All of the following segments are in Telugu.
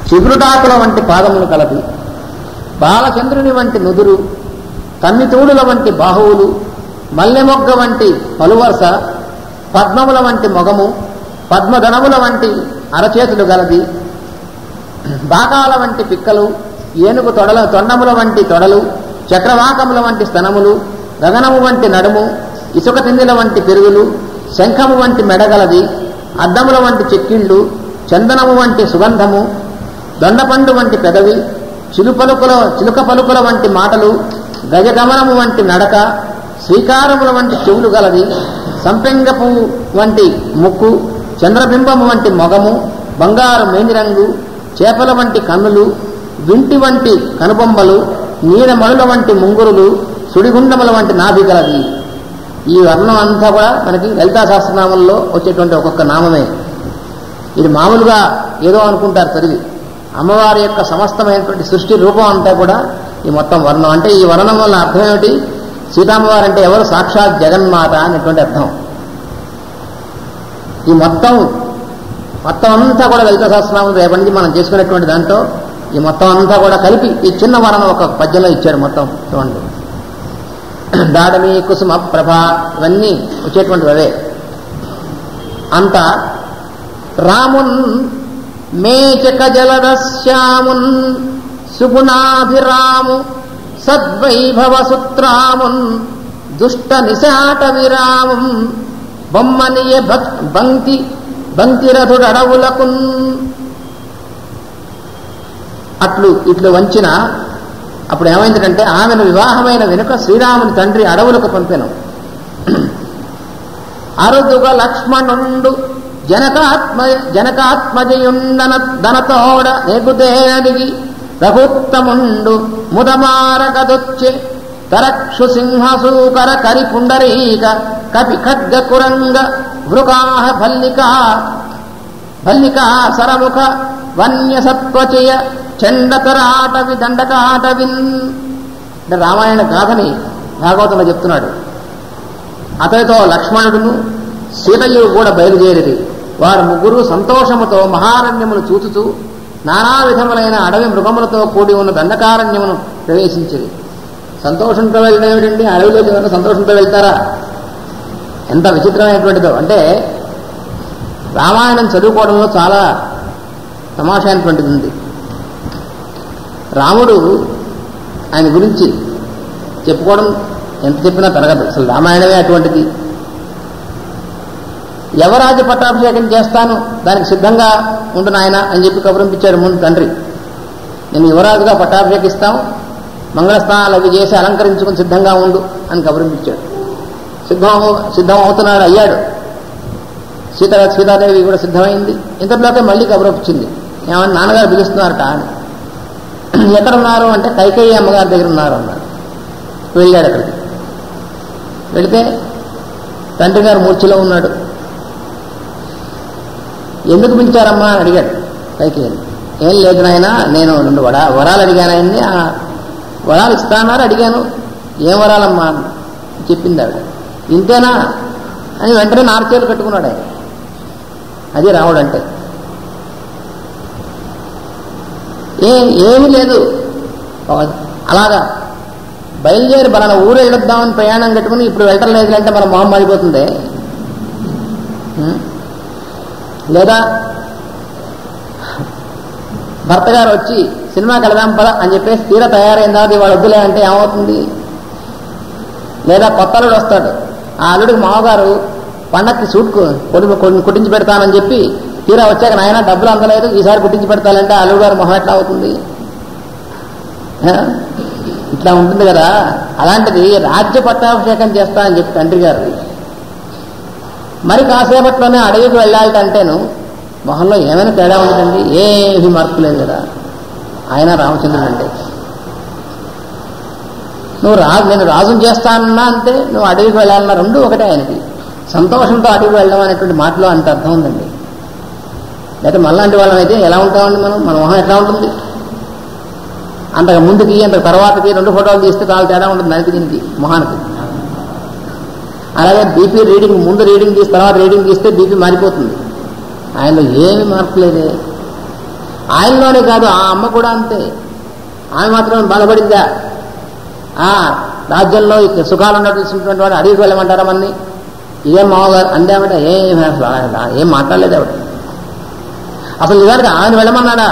చిగురుటాకుల వంటి పాదములు కలది బాలచంద్రుని వంటి నుదురు కన్నితూడుల వంటి బాహువులు మల్లెమొగ్గ వంటి పలువరస పద్మముల వంటి మొగము పద్మగణముల వంటి అరచేతులు గలది బాకాల వంటి పిక్కలు ఏనుగు తొడల తొండముల వంటి తొడలు చక్రవాకముల వంటి స్తనములు గగనము వంటి నడుము ఇసుక తిండిల వంటి పెరుగులు శంఖము వంటి మెడగలది అద్దముల వంటి చెక్కిళ్ళు చందనము వంటి సుగంధము దొండపండు వంటి పెదవి చిలుపలుకుల చిలుక పలుకుల వంటి మాటలు గజగమనము వంటి నడక శ్రీకారముల వంటి చెవులు గలది సంపెంగ పువ్వు వంటి ముక్కు చంద్రబింబము వంటి మొగము బంగారు మేనిరంగు చేపల వంటి కన్నులు వింటి వంటి కనుబొమ్మలు నీలమణుల వంటి ముంగురులు సుడిగుండముల వంటి నాభి గలది ఈ వర్ణం అంతా కూడా మనకి లలితా సహస్రనామంలో వచ్చేటువంటి ఒక్కొక్క నామమే ఇది మామూలుగా ఏదో అనుకుంటారు చదివి అమ్మవారి యొక్క సమస్తమైనటువంటి సృష్టి రూపం అంతా కూడా ఈ మొత్తం వర్ణం అంటే ఈ వర్ణం వల్ల అర్థం ఏమిటి సీతామ్మవారు అంటే ఎవరు సాక్షాత్ జగన్మాత అనేటువంటి అర్థం ఈ మొత్తం మొత్తం అంతా కూడా లలిత సహస్రనామం రేపటి నుంచి మనం చేసుకునేటువంటి దాంట్లో ఈ మొత్తం అంతా కూడా కలిపి ఈ చిన్న వర్ణం ఒక పద్యంలో ఇచ్చాడు మొత్తం చూడండి దాడమి కుసుమ ప్రభ ఇవన్నీ వచ్చేటువంటివి అవే అంత రామున్ మేచక జలదశ్యామున్ సుగుణాభిరాము సద్వైభవ సుత్రామున్ దుష్ట నిశాట విరామం బొమ్మనియ భక్ బంకి బంకిరథుడడవులకున్ అట్లు ఇట్లు వంచిన అప్పుడు ఏమైందంటే ఆమెను వివాహమైన వెనుక శ్రీరాముని తండ్రి అడవులకు పంపెను అరుదుగా లక్ష్మణుండు జనకాత్మ జనకాత్మజయుండన ధనతోడ నెగుదేనదిగి రఘుత్తముండు ముదమారగదొచ్చే కరక్షు సింహసూకర కరి పుండరీక కపి ఖడ్గ కురంగ వృకాహ భల్లికా భల్లికా సరముఖ వన్య సత్వచయ చండకరాటవి దండకాటవిన్ అంటే రామాయణ గాథని భాగవతంలో చెప్తున్నాడు అతనితో లక్ష్మణుడును సీతయ్యు కూడా బయలుదేరిరి వారు ముగ్గురు సంతోషముతో మహారణ్యమును చూచుతూ నానా విధములైన అడవి మృగములతో కూడి ఉన్న దండకారణ్యమును ప్రవేశించిరి సంతోషంతో వెళ్ళడం ఏమిటండి అడవిలోకి ఏమైనా సంతోషంతో వెళ్తారా ఎంత విచిత్రమైనటువంటిదో అంటే రామాయణం చదువుకోవడంలో చాలా తమాషా అయినటువంటిది ఉంది రాముడు ఆయన గురించి చెప్పుకోవడం ఎంత చెప్పినా తరగదు అసలు రామాయణమే అటువంటిది యవరాజు పట్టాభిషేకం చేస్తాను దానికి సిద్ధంగా ఉండు నాయన అని చెప్పి కబురింపించాడు ముందు తండ్రి నేను యువరాజుగా పట్టాభిషేకిస్తాం మంగళస్నానాలు అవి చేసి అలంకరించుకుని సిద్ధంగా ఉండు అని కబురింపించాడు సిద్ధం అవు- సిద్ధం అవుతున్నాడు అయ్యాడు సీత సీతాదేవి కూడా సిద్ధమైంది ఇంతలోకే మళ్ళీ కబురొచ్చింది ఏమని నాన్నగారు పిలుస్తున్నారట అని ఎక్కడ ఉన్నారు అంటే కైకేయి అమ్మగారి దగ్గర ఉన్నారు అన్నారు వెళ్ళాడు అక్కడికి వెళితే తండ్రి గారు మూర్ఛలో ఉన్నాడు ఎందుకు పిలిచారమ్మా అని అడిగాడు కైకేయిని ఏం లేదు నాయన నేను రెండు వడా వరాలు అడిగాను ఆయన్ని ఆ వరాలు ఇస్తానన్నారు అడిగాను ఏం వరాలమ్మా అని చెప్పింది ఆవిడ ఇంతేనా అని వెంటనే నార్చేలు కట్టుకున్నాడు ఆయన అది రాముడు అంటే ఏ ఏమీ లేదు ఒక- అలాగా బయలుదేరి మన ఊరు వెళ్ళొద్దామని ప్రయాణం కట్టుకుని ఇప్పుడు వెళ్ళటం లేదు అంటే మన మొహం మారిపోతుంది ఉం? లేదా భర్త గారు వచ్చి సినిమాకి వెళదాం పద అని చెప్పేసి తీర తయారైన తర్వాత ఇవాళ వద్దులే అంటే ఏమవుతుంది లేదా కొత్త అల్లుడు వస్తాడు ఆ అల్లుడికి మామగారు పండక్కి సూట్ కు- కొడి- కొడి- కుట్టించి పెడతానని చెప్పి తీరా వచ్చాక నాయన డబ్బులు అందలేదు ఈసారి కుట్టించి పెడతానంటే ఆ అల్లుడు గారు మొహం ఎట్లా అవుతుంది ఆ? ఇట్లా ఉంటుంది కదా అలాంటిది రాజ్య పట్టాభిషేకం చేస్తా అని చెప్పి తండ్రి గారు మరి కాసేపట్లోనే అడవికి వెళ్ళాలంటేను మొహంలో ఏమైనా తేడా ఉంటుందండి ఏమీ మార్పు లేదు కదా ఆయన రామచంద్రుడు అంటే నువ్వు రాజు నేను రాజుని చేస్తానన్నా అంతే నువ్వు అడవికి వెళ్ళాలన్నా రెండు ఒకటే ఆయనకి సంతోషంతో అడవికి వెళ్ళడం అనేటువంటి మాటలో అంత అర్థం ఉందండి లేకపోతే మనలాంటి వాళ్ళం అయితే ఎలా ఉంటామండి మనం మన మొహం ఎట్లా ఉంటుంది అంతకు ముందుకి అంత తర్వాతకి రెండు ఫోటోలు తీస్తే చాలా తేడా ఉంటుంది దానికి దీనికి మొహానికి అలాగే బీపీ రీడింగ్ ముందు రీడింగ్ తీసి తర్వాత రీడింగ్ తీస్తే బీపీ మారిపోతుంది ఆయనలో ఏమి మార్పు లేదే ఆయనలోనే కాదు ఆ అమ్మ కూడా అంతే ఆమె మాత్రం బాధపడిందా ఆ రాజ్యంలో ఇక సుఖాలు ఉన్నటువంటి వాడు అడవికి వెళ్ళమంటారా మన్ని ఇదేం మామగారు అందేమంటే ఏం అసలు ఆ- ఏం మాట్లాడలేదు ఆవిడ అసలు నిజానికి ఆయన వెళ్ళమన్నాడా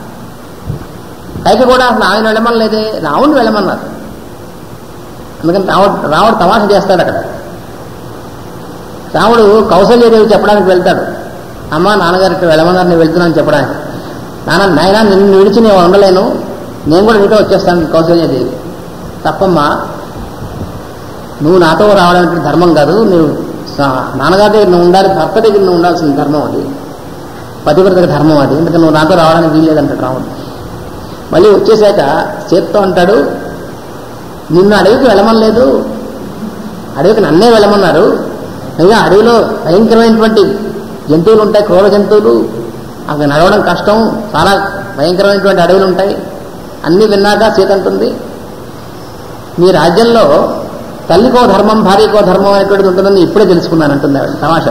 పైకి కూడా అసలు ఆయన వెళ్ళమనలేదే రావుని వెళ్ళమన్నారు అందుకని రావుడు రావుడు తమాషా చేస్తాడు అక్కడ రాముడు కౌశల్యదేవి చెప్పడానికి వెళ్తాడు అమ్మ నాన్నగారు ఇట్లా వెళ్ళమన్నారు నేను వెళ్తున్నాను చెప్పడానికి నాన్న నాయన నిన్ను విడిచి నేను ఉండలేను నేను కూడా నీతో వచ్చేస్తాను కౌశల్యదేవి తప్పమ్మా నువ్వు నాతో రావడం అంటే ధర్మం కాదు నువ్వు స- నాన్నగారి దగ్గర నువ్వు ఉండాలి భర్త దగ్గర నువ్వు ఉండాల్సిన ధర్మం అది పతివ్రత ధర్మం అది ఎందుకంటే నువ్వు నాతో రావడానికి వీల్లేదంటాడు రాముడు మళ్ళీ వచ్చేసాక చేత్తో అంటాడు నిన్ను అడవికి వెళ్ళమనలేదు అడవికి నన్నే వెళ్ళమన్నారు పైగా అడవిలో భయంకరమైనటువంటి జంతువులు ఉంటాయి క్రూర జంతువులు అక్కడ నడవడం కష్టం చాలా భయంకరమైనటువంటి అడవులు ఉంటాయి అన్ని విన్నాక సీత అంటుంది మీ రాజ్యంలో తల్లికో ధర్మం భార్యకో ధర్మం అనేటువంటిది ఉంటుందని ఇప్పుడే తెలుసుకున్నాను అంటుంది ఆవిడ తమాషా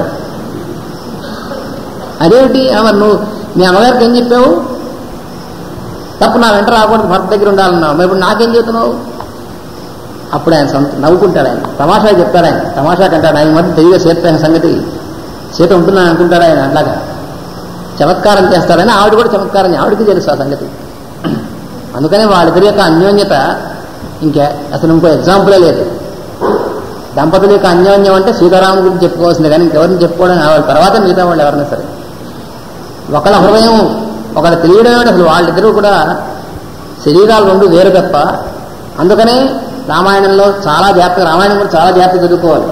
అదేమిటి ఆ, మరి నువ్వు మీ అమ్మగారికి ఏం చెప్పావు తప్పు నా వెంట రాకూడదు భర్త దగ్గర ఉండాలన్నావు మరి ఇప్పుడు నాకేం చెబుతున్నావు అప్పుడు ఆయన సంత నవ్వుకుంటాడు ఆయన తమాషా చెప్తాడు ఆయన తమాషా కంటాడు ఆయన మధ్య తెలియదు సీత అయిన సంగతి సీత ఉంటుందని అనుకుంటాడు ఆయన అట్లాగా చమత్కారం చేస్తాడని ఆవిడ కూడా చమత్కారం చే- ఆవిడకి తెలుసు ఆ సంగతి అందుకనే వాళ్ళిద్దరి యొక్క అన్యోన్యత ఇంకా అసలు ఇంకో ఎగ్జాంపులే లేదు దంపతుల యొక్క అన్యోన్యం అంటే సీతారాముల గురించి చెప్పుకోవాల్సిందే కానీ ఇంకెవరిని చెప్పుకోవడం వాళ్ళ తర్వాత మిగతా వాళ్ళు ఎవరైనా సరే ఒకళ్ళ హృదయం ఒకళ్ళ తెలియడం ఏమిటి అసలు వాళ్ళిద్దరూ కూడా శరీరాలు రెండు వేరు తప్ప అందుకనే రామాయణంలో చాలా జాగ్రత్తగా రామాయణం కూడా చాలా జాగ్రత్త చదువుకోవాలి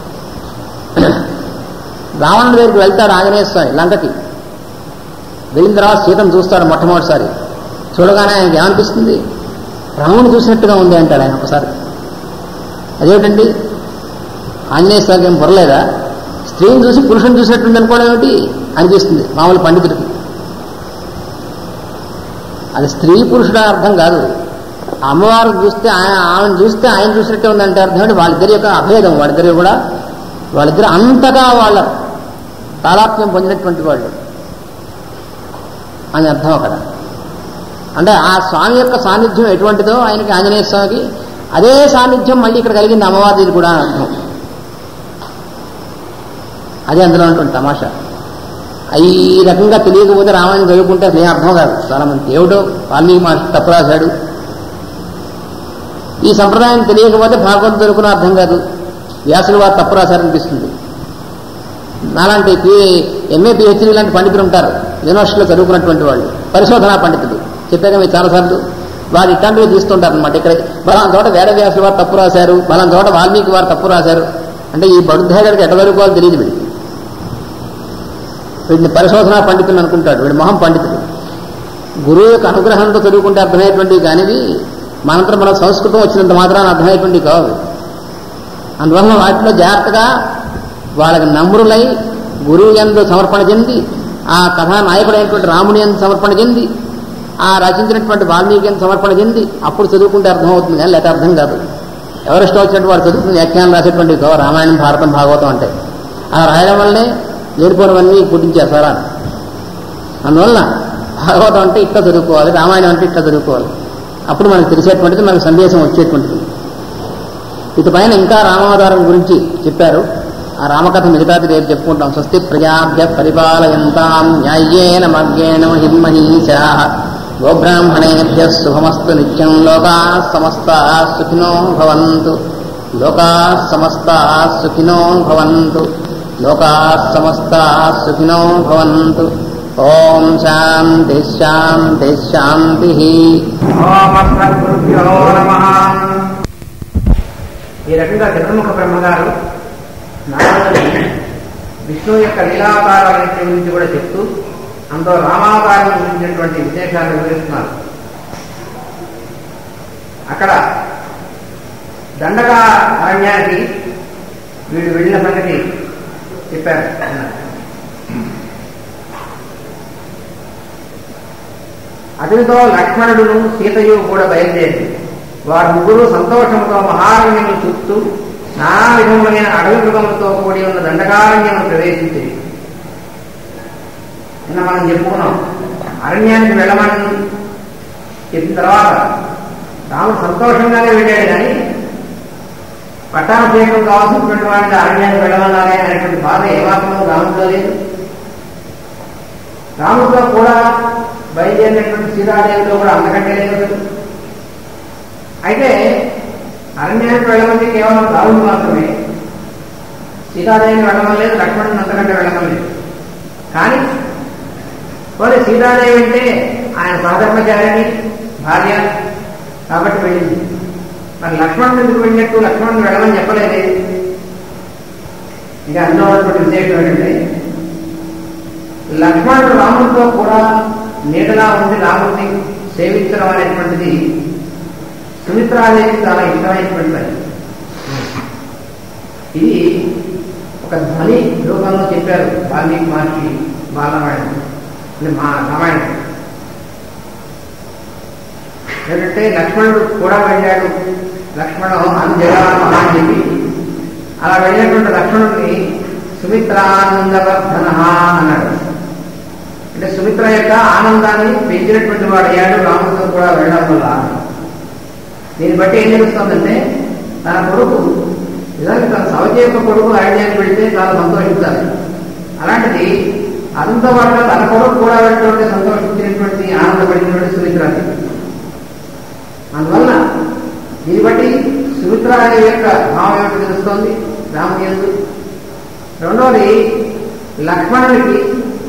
రావణుడి దగ్గరికి వెళ్తాడు ఆంజనేయ స్వామి లంకకి వెళ్ళిన తర్వాత సీతను చూస్తాడు మొట్టమొదటిసారి చూడగానే ఆయనకి ఏమనిపిస్తుంది రాముని చూసినట్టుగా ఉంది అంటాడు ఆయన ఒకసారి అదేమిటండి ఆంజనేయ స్వామికి ఏం పొరలేదా స్త్రీని చూసి పురుషుని చూసినట్టుంది అనుకోవడం ఏమిటి అనిపిస్తుంది మామూలు పండితుడికి అది స్త్రీ పురుషుడు అర్థం కాదు అమ్మవారు చూస్తే ఆయన ఆమెను చూస్తే ఆయన చూసినట్టే ఉందంటే అర్థం ఏంటి వాళ్ళిద్దరి యొక్క అభేదం వాళ్ళిద్దరు కూడా వాళ్ళిద్దరు అంతగా వాళ్ళ తాదాత్మ్యం పొందినటువంటి వాళ్ళు అని అర్థం అక్కడ అంటే ఆ స్వామి యొక్క సాన్నిధ్యం ఎటువంటిదో ఆయనకి ఆంజనేయ స్వామికి అదే సాన్నిధ్యం మళ్ళీ ఇక్కడ కలిగింది అమ్మవారిది కూడా అని అర్థం అదే అందులో ఉంటుంది తమాషా ఈ రకంగా తెలియకపోతే రామాయణం చదువుకుంటే అసలు ఏం అర్థం కాదు చాలా మంది ఏమిటో వాల్మీకి మహర్షి తప్పు రాశాడు ఈ సంప్రదాయం తెలియకపోతే భాగవతం చదువుకున్న అర్థం కాదు వ్యాసులు వారు తప్పు రాశారనిపిస్తుంది నాలాంటి పి ఎంఏ పిహెచ్డీ లాంటి పండితులు ఉంటారు యూనివర్సిటీలో చదువుకున్నటువంటి వాళ్ళు పరిశోధనా పండితులు చెప్పాక మీరు చాలాసార్లు వారు ఇట్లాంటివి తీస్తుంటారు అనమాట ఇక్కడ బలాన్ చోట వేదవ్యాసులు వారు తప్పు రాశారు బలాన్ చోట వాల్మీకి వారు తప్పు రాశారు అంటే ఈ బడుద్ధాగడికి ఎట్ట చదువుకోవాలో తెలియదు వీడికి వీడిని పరిశోధనా పండితులు అనుకుంటాడు వీడి మొహం పండితుడు గురువు యొక్క అనుగ్రహంతో చదువుకుంటే అర్థమయ్యేటువంటివి కానివి మనంతరం మన సంస్కృతం వచ్చినంత మాత్రాన అర్థమయ్యేటువంటివి కావు అందువల్ల వాటిలో జాగ్రత్తగా వాళ్ళకి నమ్రులై గురువు ఎందు సమర్పణ చెంది ఆ కథానాయకుడైనటువంటి రాముని ఎందు సమర్పణ చెంది ఆ రచించినటువంటి వాల్మీకి ఎందు సమర్పణ చెంది అప్పుడు చదువుకుంటే అర్థమవుతుంది కానీ లేకపోతే అర్థం కాదు ఎవరిష్టం వచ్చినట్టు వాడు చదువుకుని వ్యాఖ్యానం రాసేటువంటి కావు రామాయణం భారతం భాగవతం అంటే ఆ రాయడం వల్లనే లేనిపోయినవన్నీ పుట్టించారు సారా అందువల్ల భాగవతం అంటే ఇట్లా చదువుకోవాలి రామాయణం అంటే ఇట్లా చదువుకోవాలి అప్పుడు మనకు తెలిసేటువంటిది మనకు సందేశం వచ్చేటువంటిది ఇటు పైన ఇంకా రామావతారం గురించి చెప్పారు ఆ రామకథ మిగతాది రేపు చెప్పుకుంటాం స్వస్తి ప్రజాభ్య పరిపాలయంతాం న్యాయేన మగ్గేణ హిన్మహీశా గోబ్రాహ్మణేభ్య శుభమస్తు నిత్యం లోకా సమస్త సుఖినో భవంతు లోకా సమస్త సుఖినో భవంతు లోకా సమస్త సుఖినో భవంతు ఓం శాంతి శాంతి శాంతి ఓమస్మద్గురుభ్యో నమః ఈ రకంగా చంద్రముఖ బ్రహ్మగారు నారదుని విష్ణు యొక్క లీలావతారాలన్నింటి గురించి కూడా చెప్తూ అందులో రామావతారం గురించినటువంటి విశేషాలు వివరిస్తున్నారు అక్కడ దండగా అరణ్యానికి వీడు వెళ్ళిన సంగతి చెప్పారు అతనితో లక్ష్మణుడును సీతయు కూడా బయలుదేరి వారు ముగ్గురు సంతోషంతో మహారణ్యము చూస్తూ నానా విధములైన అడవి మృగములతో కూడి ఉన్న దండకారణ్యము ప్రవేశించింది నిన్న మనం చెప్పుకున్నాం అరణ్యానికి వెళ్ళమని చెప్పిన తర్వాత రాముడు సంతోషంగానే వెళ్ళాడు కానీ పట్టాభిషేకం కావాల్సినటువంటి వాడిని అరణ్యానికి వెళ్ళమన్నారే అనేటువంటి బాధ ఏమాత్రం రాముడిలో లేదు రాముడితో కూడా బయలుదేరినటువంటి సీతాదేవితో కూడా అంతకంటే లేదు అయితే అరణ్యానికి వెళ్ళమంటే కేవలం రాముడు మాత్రమే సీతాదేవిని వెళ్ళమని లేదు లక్ష్మణుని అంతకంటే వెళ్ళమని లేదు కానీ పోనీ సీతాదేవి అంటే ఆయన సహధర్మచారిని భార్య కాబట్టి వెళ్ళింది మరి లక్ష్మణుడు ఎందుకు వెళ్ళినట్టు లక్ష్మణుడు వెళ్ళమని చెప్పలేదే ఇక అందులో ఉన్నటువంటి విశేషం ఏంటంటే లక్ష్మణుడు రాముడితో కూడా నీడలా ఉండి రాముడిని సేవించడం అనేటువంటిది సుమిత్రాదేవి చాలా ఇష్టమైనటువంటి పని ఇది ఒక ధ్వని రూపంలో చెప్పారు వాల్మీకి మహర్షి బాలరామాయణం అంటే మా రామాయణం ఏంటంటే లక్ష్మణుడు కూడా వెళ్ళాడు లక్ష్మణ అంజగామ అని చెప్పి అలా వెళ్ళినటువంటి లక్ష్మణుడిని సుమిత్రానందవర్ధన అన్నాడు అంటే సుమిత్ర యొక్క ఆనందాన్ని పెంచినటువంటి వాడు అయ్యాడు రాముడితో కూడా వెళ్ళడం వల్ల దీన్ని బట్టి ఏం తెలుస్తుందంటే తన కొడుకు నిజానికి తన సవతి యొక్క కొడుకు అరణ్యానికి వెళితే చాలా సంతోషించాలి అలాంటిది అదంతో పాటుగా తన కొడుకు కూడా వెళ్ళటువంటి సంతోషించినటువంటి ఆనందపడినటువంటి సుమిత్రాది అందువల్ల దీన్ని బట్టి సుమిత్ర యొక్క భావం ఏమిటి తెలుస్తోంది రాముని ఎందు రెండవది లక్ష్మణుడికి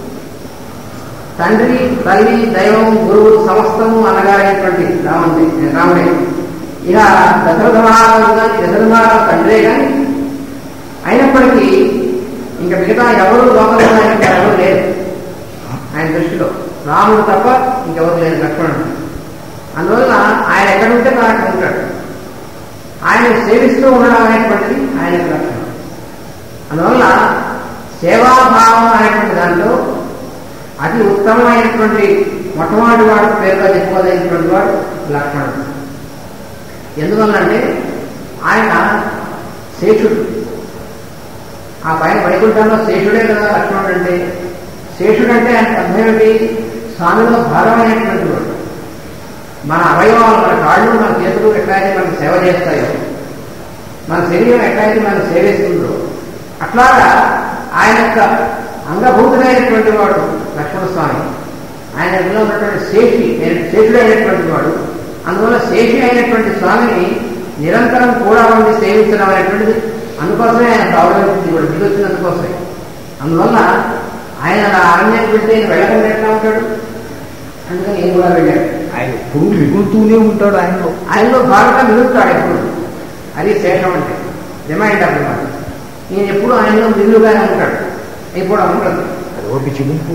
తండ్రి తల్లి దైవం గురువు సమస్తము అనగానేటువంటి రాముడి రాముడే ఇక దశరథ మహారాజు కానీ దశరథ మహారాజు తండ్రే కానీ అయినప్పటికీ ఇంకా మిగతా ఎవరు లోకంలో ఆయనకి ఎవరు లేరు ఆయన దృష్టిలో రాముడు తప్ప ఇంకెవరు లేరు లక్ష్మణుడు అందువల్ల ఆయన ఎక్కడ ఉంటే తాను అక్కడ ఉంటాడు ఆయన సేవిస్తూ ఉండడం అనేటువంటిది ఆయన యొక్క లక్షణం అందువల్ల సేవాభావం అనేటువంటి దాంట్లో అతి ఉత్తమమైనటువంటి మొట్టమొదటి వాడు పేరుగా చెప్పుకోదగినటువంటి వాడు లక్ష్మణుడు ఎందువల్లంటే ఆయన శేషుడు ఆ పైన వైకుంఠంలో శేషుడే కదా లక్ష్మణుడు అంటే శేషుడు అంటే ఆయన అర్థం ఏమిటి స్వామిలో భాగమైనటువంటి వాడు మన అవయవాలు మన కాళ్ళు మన చేతులు ఎట్లయితే మనకు సేవ చేస్తాయో మన శరీరం ఎట్లయితే మనకు సేవిస్తుందో అట్లాగా ఆయన యొక్క అంగభూతుడైనటువంటి వాడు లక్ష్మణస్వామి ఆయన ఇందులో ఉన్నటువంటి శేషి శేషుడైనటువంటి వాడు అందువల్ల శేషి అయినటువంటి స్వామిని నిరంతరం కూడా ఉండి సేవించడం అనేటువంటిది అందుకోసమే ఆయన గౌరవించింది కూడా దిగొచ్చినందుకోసమే అందువల్ల ఆయన అలా అరణ్యానికి వెళ్తే ఈయన వెళ్ళకుండా ఎట్లా ఉంటాడు అందుకని నేను కూడా వెళ్ళాడు ఆయన ఎప్పుడు మిగులుతూనే ఉంటాడు ఆయనలో ఆయనలో బాగా మిగులుతాడు ఎప్పుడు అది శేషం అంటే రిమైండ్ అన్నమాట నేను ఎప్పుడు ఆయనలో మిగులుగానే ఉంటాడు ఇప్పుడు ఉండదు అది ఓ పిచ్చి గుంపు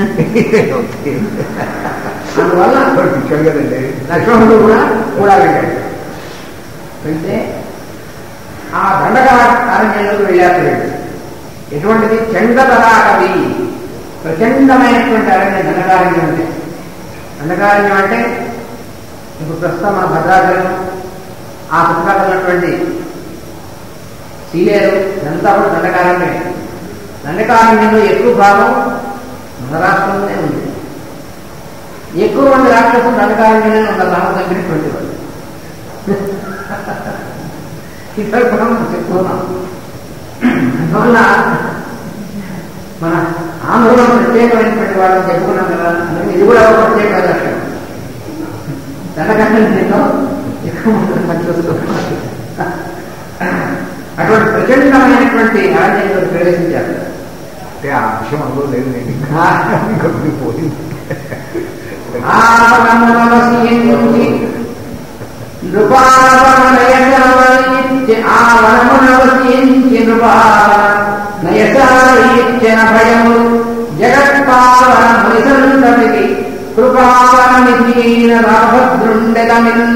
అందువల్ల పిచ్చాడు కదండి లక్ష్మణుడు కూడా కూడా వెళ్ళాడు వెళ్తే ఆ దండక అరణ్యంలోకి వెళ్ళారు వీళ్ళు ఎటువంటిది చండతరాకవి ప్రచండమైనటువంటి అరణ్యం దండకారణ్యం అంటే దండకారణ్యం అంటే ఇప్పుడు ప్రస్తుతం మన భద్రాచలం ఆ చుట్టుపక్కల ఉన్నటువంటి సీలేరు ఇదంతా కూడా దండకారణ్యమే దండకారణ్యంలో ఎక్కువ భాగం మన రాష్ట్రంలోనే ఉంది ఎక్కువ మంది రాక్షసులు దండకారణ్యంలోనే ఉన్నారు రామ తగ్గినటువంటి వాళ్ళు ఇతర కూడా మనం చెప్పుకున్నాం అందువల్ల మన ఆంధ్రలో ప్రత్యేకమైనటువంటి వాళ్ళని చెప్పుకున్నాం కదా అందుకని ఇది కూడా ఒక ప్రత్యేక లక్షణం దండకారణ్యంలో ఎక్కువ మంది రాక్షసులు ఉన్నారు. అటువంటి ప్రచండమైనటువంటి అరణ్యంలో ప్రవేశించారు అంటే ఆ విషయం అందులో లేదు నేను ఇంకా పోయింది ఆవనమునవసించి నృపావనయసాయిత్య ఆవనమునవసించి నృపావనయసాయిత్యన భయము జగత్పావన మునిసంతమికి కృపావనమిధీన రాభద్రుండెదమిన్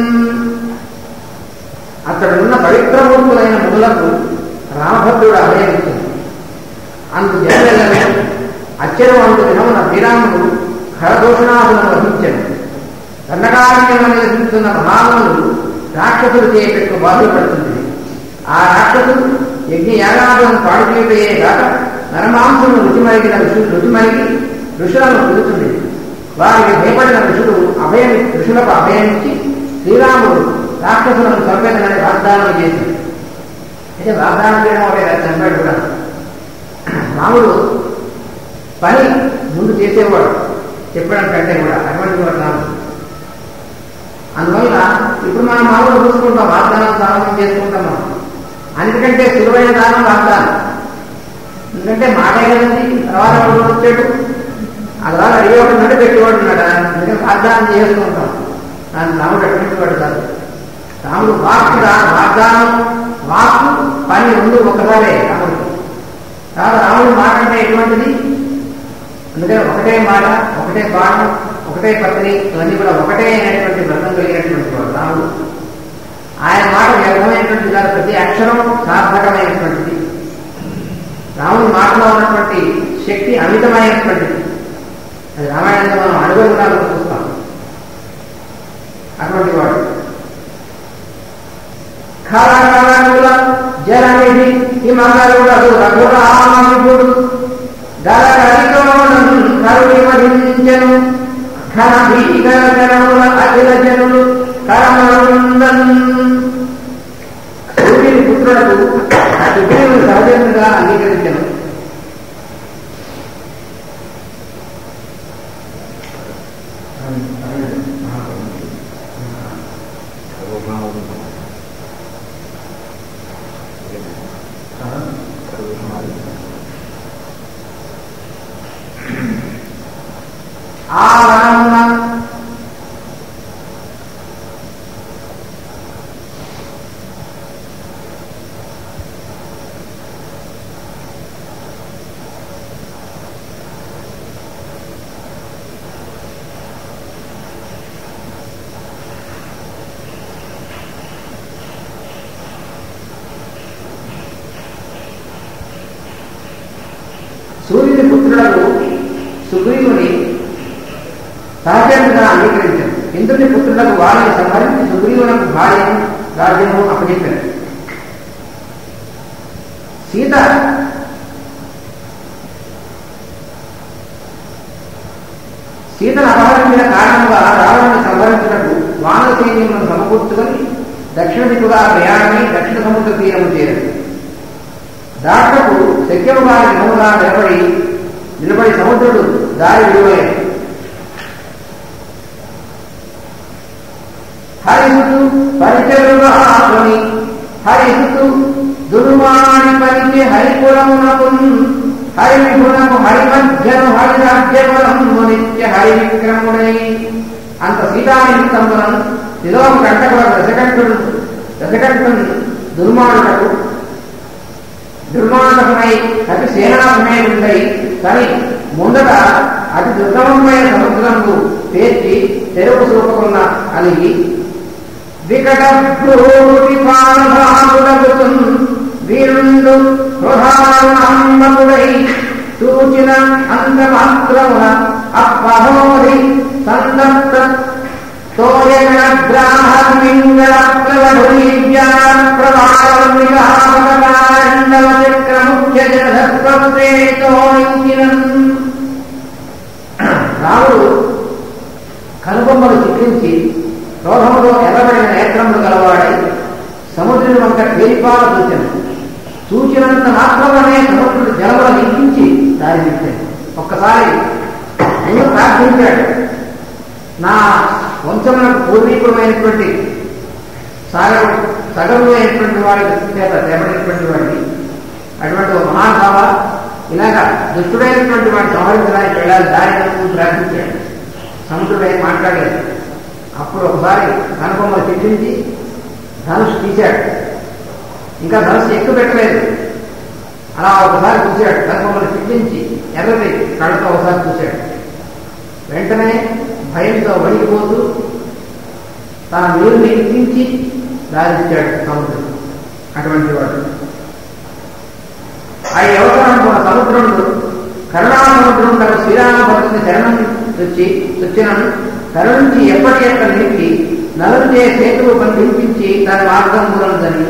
అక్కడున్న పవిత్రమూర్తులైన మునులకు రామభద్రుడు అభయమిచ్చింది అందు జనవెల్లమే అత్యరవంతు దినమున శ్రీరాముడు ఖరదూషణాదులను వహించను దండకారణ్యంలో నివసిస్తున్న మహాములు రాక్షసులు చేపెట్టు బాధపడుతుంది ఆ రాక్షసులు యజ్ఞ యాగాదులను పాడు చేయటయే కాక నరమాంసము రుచి మరిగిన ఋషు రుచి మరిగి ఋషులను పిలుచుంది వారికి భయపడిన ఋషులు అభయం ఋషులకు అభయం ఇచ్చి శ్రీరాముడు రాక్షసులను చంపేదనని వాగ్దానం చేశాడు అయితే వాగ్దానం చేయడం ఒకటే కాదు, చంపాడు కూడా రాముడు పని ముందు చేసేవాడు చెప్పడం కంటే కూడా అటువంటి వాడు రాముడు అందువల్ల ఇప్పుడు మనం మామూలు చూసుకుంటాం వాగ్దానం సాధన చేసుకుంటాం మనం అందుకంటే సులువైన దానం వాగ్దానం ఎందుకంటే మాటే కదండి తర్వాత వాడు వచ్చాడు ఆ తర్వాత అడిగేవాడు నడు పెట్టేవాడు ఉన్నాడు అందుకని వాగ్దానం చేస్తూ ఉంటాం దాన్ని రాముడు అటువంటి వాడు కాదు రాముడు వాక్కు రా- వాగ్దానం వాక్కు పని రెండు ఒకసారే రాముడు కాదు రాముడు మాట అంటే ఎటువంటిది అందుకని ఒకటే మాట ఒకటే బాణం ఒకటే పత్ని ఇవన్నీ కూడా ఒకటే అయినటువంటి బృందం కలిగినటువంటి వాడు రాముడు ఆయన మాట వ్యర్థమైనటువంటి కాదు ప్రతి అక్షరం సార్థకమైనటువంటిది రాముడి మాటలో ఉన్నటువంటి శక్తి అమితమైనటువంటిది అది రామాయణంలో మనం అడుగులుగా చూస్తాం అటువంటి వాడు ఖాళాకుల జలనిధి హిమకరుడదు రఘురాముడు గలగలితోనం కరుడి వధించెను ఘన భీకర జనముల అఖిల జనులు కరమరుందన్ సూర్యుని పుత్రులకు సుగ్రీవుని సహజంగా అంగీకరించను ఆ వనమున సూర్యుని పుత్రులకు సుగ్రీవుని సహచరుడుగా అంగీకరించారు ఇంద్రుని పుత్రులకు వారిని సంహరించి సుగ్రీవునకు భార్యను రాజ్యము అప్పచెప్పారు సీత సీతను అపహరించిన కారణంగా రావణుని సంహరించినట్టు వానర సైన్యములను సమకూర్చుకొని దక్షిణ దిక్కుగా ప్రయాణమై దక్షిణ సముద్ర తీరము చేరారు దాటకు శక్యము వారి నిలవగా నిలబడి నిలబడి సముద్రుడు దారి విలువలేదు హరిసుతు పరిచరుగాని హరిసుతు దుర్మాని పరిచే హరిపురమునకు హరివిభునకు హరిమధ్యను హరిరాజ్యములంబు నిత్య హరి విక్రముడై అంత సీతానిమిత్తములను శిలోం కంటకుల దశకంఠుడు దశకంఠుని దుర్మానులకు దుర్మానకమై అతి సేనాసమేయుడై కానీ ముందట అతి దుర్గమమైన సముద్రంకు పేర్చి తెరువు చూపకున్న అలిగి వికట పాలభాగులగుతున్ వీరుండు ప్రధానమ్మకుడై సూచిన అంతమాత్రమున అప్పహోరి సందప్త తోయగ్రాహమింగళ ప్రవాహండవ చక్ర ముఖ్య రాముడు కనుబొమ్మలు చిత్రించి క్రోధములో ఎర్రబడిన నేత్రములు గలవాడై సముద్రుని వంక పేరిపాల సూచన సూచినంత మాత్రమే సముద్రుడు జలములు నింపించి దారి పెట్టాడు ఒక్కసారి ముందు ప్రార్థించాడు నా వంశములకు పూర్వీకులమైనటువంటి సాగర సగరులు అయినటువంటి వాడి చేత తేబడినటువంటి వాడిని అటువంటి ఒక మహానుభావ ఇలాగా దుష్టుడైనటువంటి వాడిని సంహరించడానికి వెళ్ళాలి దారి ప్రార్థించాడు సముద్రుడై మాట్లాడాడు అప్పుడు ఒకసారి కనుకొమ్మలు చిట్టించి ధనుష్ తీశాడు ఇంకా ధనుష్ ఎక్కువ పెట్టలేదు అలా ఒకసారి చూశాడు కనుకొమ్మలు చిట్టించి ఎర్రది కళ్ళతో ఒకసారి చూశాడు వెంటనే భయంతో వణికిపోతూ తన నీరుని ఎక్కించి దారిచ్చాడు సముద్రం అటువంటి వాడు ఆ అవసరం మన సముద్రంలో కరుణా సముద్రం తన శ్రీరామభక్తుని శరణం వచ్చి వచ్చినను కరుణించి ఎప్పటి ఎక్కడ నిలిపి నలుచే సేతువు బంధించి తన మార్గం మూలందని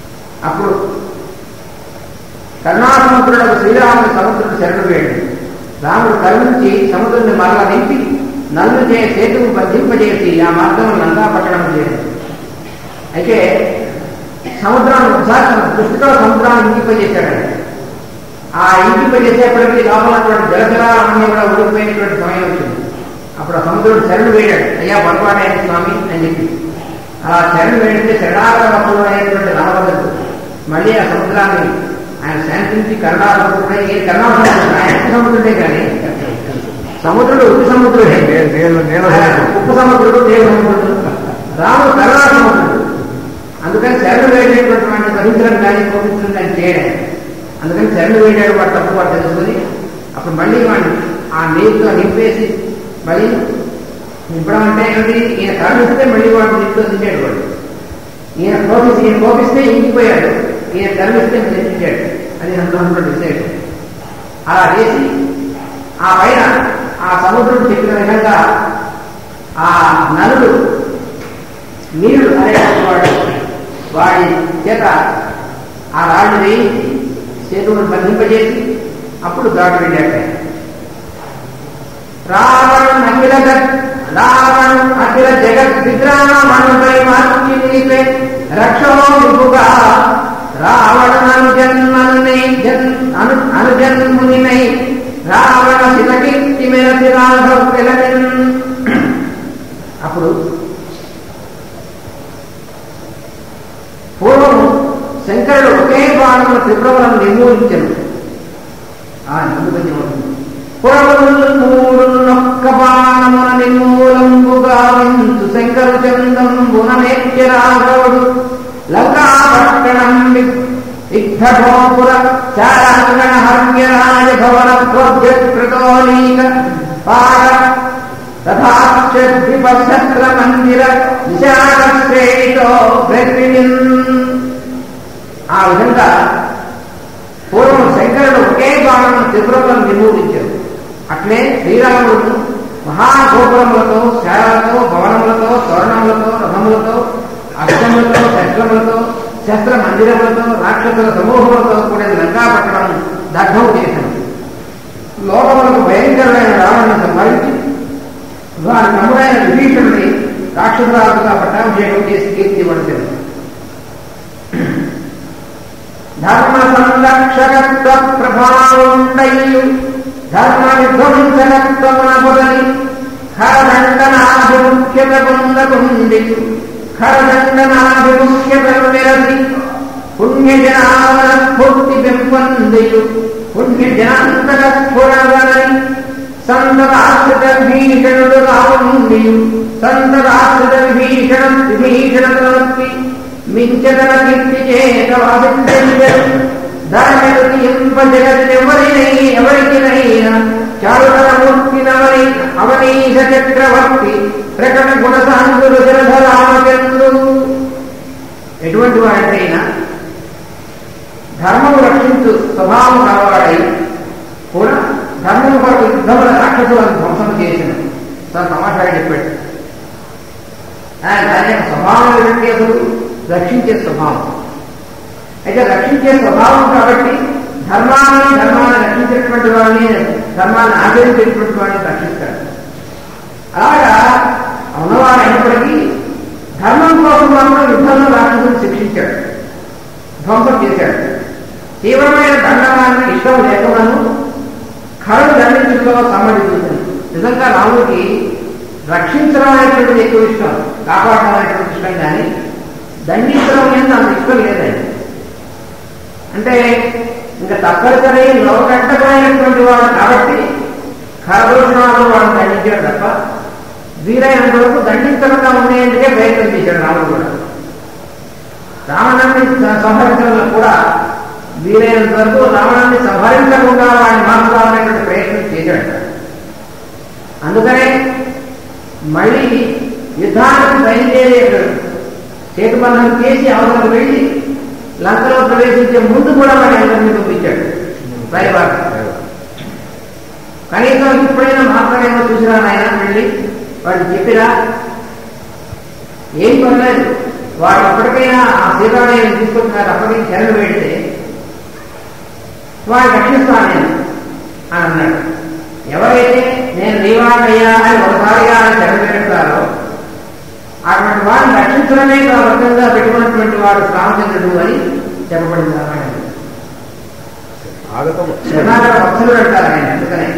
అప్పుడు కరుణా సముద్రుడు శ్రీరాముని సముద్రుడు శరణు వేయండి రాముడు కరుణించి సముద్రుని మరల నింపి నన్ను చే సేతువు బంధింపజేసి ఆ మార్గం లంకా పట్టడం చేయడం అయితే సముద్రాన్ని ఒకసారి తన దృష్టితో సముద్రాన్ని ఇంకింపజేశాడు ఆయన. ఆ ఇంకింపజేసేప్పటికీ లోపల ఉన్నటువంటి జలచరాలన్నీ కూడా ఉడికిపోయినటువంటి సమయం వచ్చింది అప్పుడు ఆ సముద్రుడు శరణు వేడాడు అయ్యా పొరపాటైంది స్వామి అని చెప్పి అలా శరణు వేడితే శరణాగరములు అయినటువంటి రామభద్రుడు మళ్ళీ ఆ సముద్రాన్ని ఆయన శాంతించి కరుణాసముద్రుడే ఏ కరుణాసముద్రుడు ఆయన ఉప్పు సముద్రుడే కానీ సముద్రుడు ఉప్పు సముద్రుడే నేను నేను నేను ఆయన ఉప్పు సముద్రుడు దేవ సముద్రుడు రాముడు కరుణా సముద్రుడు అందుకని శరణు వేడేటువంటి వాడిని భరించడం కానీ కోపించడం కానీ చేయడం అందుకని శరణు వేడాడు వాడు తప్పు వాడు తెలుసుకొని అప్పుడు మళ్ళీ వాడిని ఆ నీరుతో నింపేసి మళ్ళీ నింపడం అంటే ఏమిటి ఈయన కరుణిస్తే మళ్ళీ వాడు నీటితో దించాడు వాడు ఈయన కోపిస్తే ఈయన కోపిస్తే ఇంకిపోయాడు ఈయన కరుణిస్తే నింపించాడు అది అందులో విశేషం అలా చేసి ఆ పైన ఆ సముద్రుడు చెప్పిన విధంగా ఆ నలుడు నీళ్లు అనేటువంటి వాడు వాడి చేత ఆ రాళ్ళు వేయించి సేతువును బంధింపజేసి అప్పుడు దాటి వెళ్ళాక రావణ్ అఖిల జగత్ రావణ్ అఖిల జగత్ విగ్రహమనుపై మార్చి నీపే రక్షో విభుగా రావణ అనుజన్మనునై జన్ అను అనుజన్మునినై రావణ శిలకీర్తి మెరసి రాఘవ్ పిలవిన్ అప్పుడు పూర్వం శంకరుడు ఒకే బాణముల త్రిపురములను నిర్మూలించను ఆ నిర్మూలించబడుతుంది పురములు మూడు నొక్క బాణమున నిర్మూలంబుగా వింతు శంకరు చందంబున నేత్య రాఘవుడు లంకాపట్టణం విఘ్నోపుర చారాంగణ హర్య రాజభవన ప్రోద్యకృతోనీక పార తథాక్షద్విపశస్త్ర మందిర విశాఖ శ్రేణితో బ్రతిమిన్ ఆ విధంగా పూర్వం శంకరుడు ఒకే బాణం త్రిపురములను నిర్మూలించారు అట్లే శ్రీరాముడు మహాగోపురములతో శాలలతో భవనములతో తోరణములతో రథములతో అష్టములతో శస్త్రములతో శస్త్ర మందిరములతో రాక్షసుల సమూహములతో కూడిన లంకాపట్టణం దగ్ధం చేశాడు లోకములకు భయంకరమైన రావణను సంహరించి వారి తమ్ముడైన విభీషణుని రాక్షసురాలుగా పట్టాభిషేకం చేసి కీర్తి పడుతుంది ధర్మ సంరక్షకత్వ ప్రభావుండయు ధర్మ విధ్వంసకత్వమున పొదని ఖరదండనాభిముఖ్యత పొందకుండి ఖరదండనాభిముఖ్యత మెరసి పుణ్యజనావన స్ఫూర్తి పెంపొందియు పుణ్యజనాంతక స్ఫురగలని సంతరాశ్రిత విభీషణుడు రావుండియు సంతరాశ్రిత విభీషణ విభీషణతనొప్పి మించదన కీర్తి చేత వాసిద్దరు దానిని ఇంప జగత్తెవరినై ఎవరికినైనా చారుతర మూర్తినవని అవనీశ చక్రవర్తి ప్రకట గుణసాంగులు జలధరామచంద్రుడు ఎటువంటి వాడంటైనా ధర్మము రక్షించు స్వభావం కలవాడై కూడా ధర్మము కొరకు యుద్ధముల రాక్షసులను ధ్వంసం చేసిన తను సమాచారం చెప్పాడు ఆయన దాని యొక్క స్వభావం ఏంటంటే అసలు రక్షించే స్వభావం అయితే రక్షించే స్వభావం కాబట్టి ధర్మాన్ని ధర్మాన్ని రక్షించేటువంటి వాడిని ధర్మాన్ని ఆచరించేటువంటి వాడిని రక్షిస్తాడు అలాగా ఉన్నవాడు అయినప్పటికీ ధర్మం కోసం మాత్రం యుద్ధంలో రాక్షసుని శిక్షించాడు ధ్వంసం చేశాడు తీవ్రమైన దండనాన్ని ఇష్టం లేకమను కళలు దండించడంలో సమ్మతించింది నిజంగా రాముడికి రక్షించడం అనేటువంటిది ఎక్కువ ఇష్టం కాపాడడం అనేటువంటి ఇష్టం కానీ దండించడం అనేది అంత ఇష్టం లేదండి అంటే ఇంకా తప్పనిసరి లోకంటకమైనటువంటి వాడు కాబట్టి ఖరదోషణాలు వాడు దండించాడు తప్ప వీరైనంత వరకు దండించకుండా ఉండేందుకే ప్రయత్నం చేశాడు రాముడు కూడా రావణాన్ని సంహరించడంలో కూడా వీరైనంత వరకు రావణాన్ని సంహరించకుండా వాడిని మార్చుకోవాలనేటువంటి ప్రయత్నం చేశాడు అందుకనే మళ్ళీ యుద్ధానికి బయలుదేరే సేతుబంధం చేసి అవసరం వెళ్ళి లంకలో ప్రవేశించే ముందు కూడా వాడి అందరినీ పంపించాడు రైవాడు కనీసం ఇప్పుడైనా మాట్లాడేమో చూసినా నాయన వెళ్ళి వాడు చెప్పిరా ఏం పర్లేదు వాడు ఎప్పటికైనా ఆ సీతాదేవిని తీసుకొచ్చినారు అప్పటికి శరణు పెడితే వాడు రక్షిస్తాను నేను అని అన్నాడు ఎవరైతే నేను నీవాడయ్యా అని ఒకసారిగా ఆయన తెరపెడతారో అటువంటి వారిని రక్షించడమే తన వర్గంగా పెట్టుకున్నటువంటి వాడు రామచంద్రుడు అని చెప్పబడింది రామాయణంలో ఆగతం శరణాగత వత్సలుడు అంటారు ఆయన అందుకనే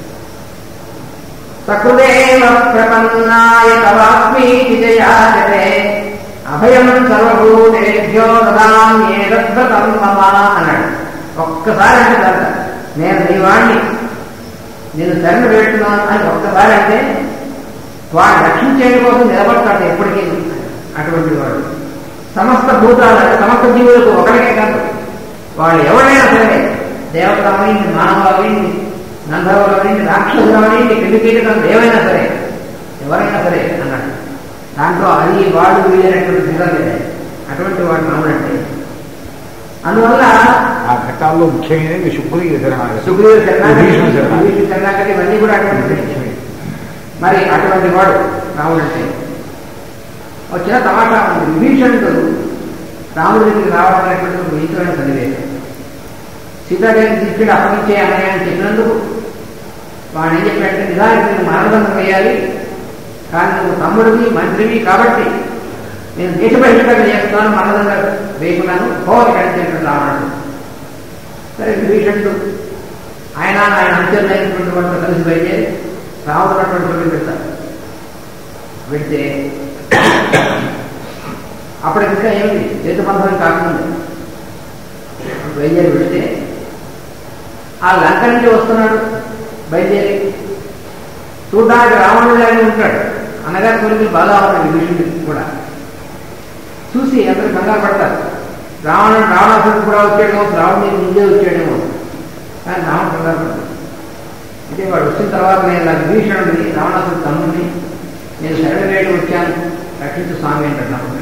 సకృదేవ ప్రపన్నాయ తవాస్మీతి జయాచరే అభయం సర్వభూతేభ్యో దదామ్యేదద్భుతం మమ అన్నాడు ఒక్కసారి అంటే చాలు నేను నీ వాడిని నేను శరణ పెడుతున్నాను అని ఒక్కసారి అంటే వాడిని రక్షించేయడం కోసం నిలబడతాడు ఎప్పటికీ అటువంటి వాడు సమస్త భూతాల సమస్త జీవులకు ఒకరికే కాదు వాళ్ళు ఎవరైనా సరే దేవతలమైంది మానవులమైంది నందవులమైంది రాక్షసులమైంది కిందికీటకం ఏవైనా సరే ఎవరైనా సరే అన్నాడు దాంట్లో అది వాడు వీలైనటువంటి భేదం లేదు అటువంటి వాడు మామూలంటే అందువల్ల ఆ ఘట్టాల్లో ముఖ్యమైనవి శుక్రుడికి శరణాగతి సుగ్రీవ శరణాగతి విభీషణ శరణాగతి విభీషణ శరణాగతి ఇవన్నీ కూడా అటువంటి మరి అటువంటి వాడు రాముడంటే ఒక చిన్న తమాషా ఉంది విభీషణుడు రాముడి దగ్గరికి రావడం అనేటువంటి ఒక విచిత్రమైన సన్నివేశం సీతాదేవిని తీసుకెళ్ళి అప్పగించే అన్నయ్య అని చెప్పినందుకు వాడు ఏం చెప్పాడంటే నిజానికి నేను మరణదండం వేయాలి కానీ నువ్వు తమ్ముడివి మంత్రివి కాబట్టి నేను దేశ బహిష్కరణ చేస్తున్నాను మరణదండ వేయకున్నాను పోవాలి కనిపించినటువంటి రావణుడు సరే విభీషణుడు ఆయన ఆయన అంత్యులైనటువంటి వాళ్ళతో కలిసి బయలుదేరి రావన్నటువంటి చోటు పెడతారు వెళ్తే అప్పుడు ఇంకా ఏమిటి చేతు బంధం కాకుండా బయలుదేరి వెళితే ఆ లంక నుంచి వస్తున్నాడు బయలుదేరి చూడడానికి రావణుడిలాగే ఉంటాడు అనగా కోరికలు బాగా ఉన్నాయి విభీషణుడికి కూడా చూసి అందరూ కంగారు పడతారు రావణుడు రావణాసుడు కూడా వచ్చాడేమో రావణుడికి ముందే వచ్చాడేమో కానీ రావణుడు కంగారు పడతాడు అంటే వాడు వచ్చిన తర్వాత నేను నా విభీషణుడిని రావణాసుడు తమ్ముడిని నేను శరణ వేడి వచ్చాను రక్షించు స్వామి అంటున్నాను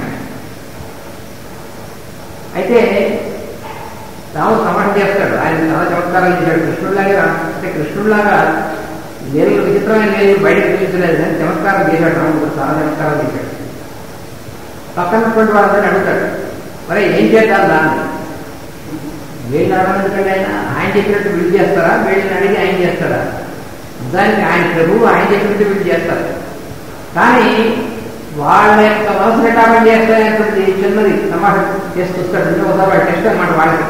అయితే రాముడు సమానం చేస్తాడు ఆయన చాలా చమత్కారాలు చేశాడు కృష్ణుడిలాగే రా- అంటే కృష్ణుడిలాగా నేను విచిత్రమైన నేను బయటకు చూపించలేదు కానీ చమత్కారం చేశాడు రాముడు చాలా చమత్కారం చేశాడు పక్కనటువంటి వాళ్ళందరినీ అడుగుతాడు మరి ఏం చేద్దాం దాన్ని వీళ్ళు అడగడానికి ఆయన ఆయన చెప్పినట్టు వీళ్ళు చేస్తారా వీళ్ళని అడిగి ఆయన చేస్తారా నిజానికి ఆయన ప్రభువు ఆయన చెప్పినట్టు వీళ్ళు చేస్తారు కానీ వాళ్ళ యొక్క మనసు ఎట్లా పని చేస్తారనేటువంటి చిన్నది సమాజం చేసి చూస్తాడు అంటే ఒకసారి వాళ్ళు టెస్ట్ అనమాట వాళ్ళకి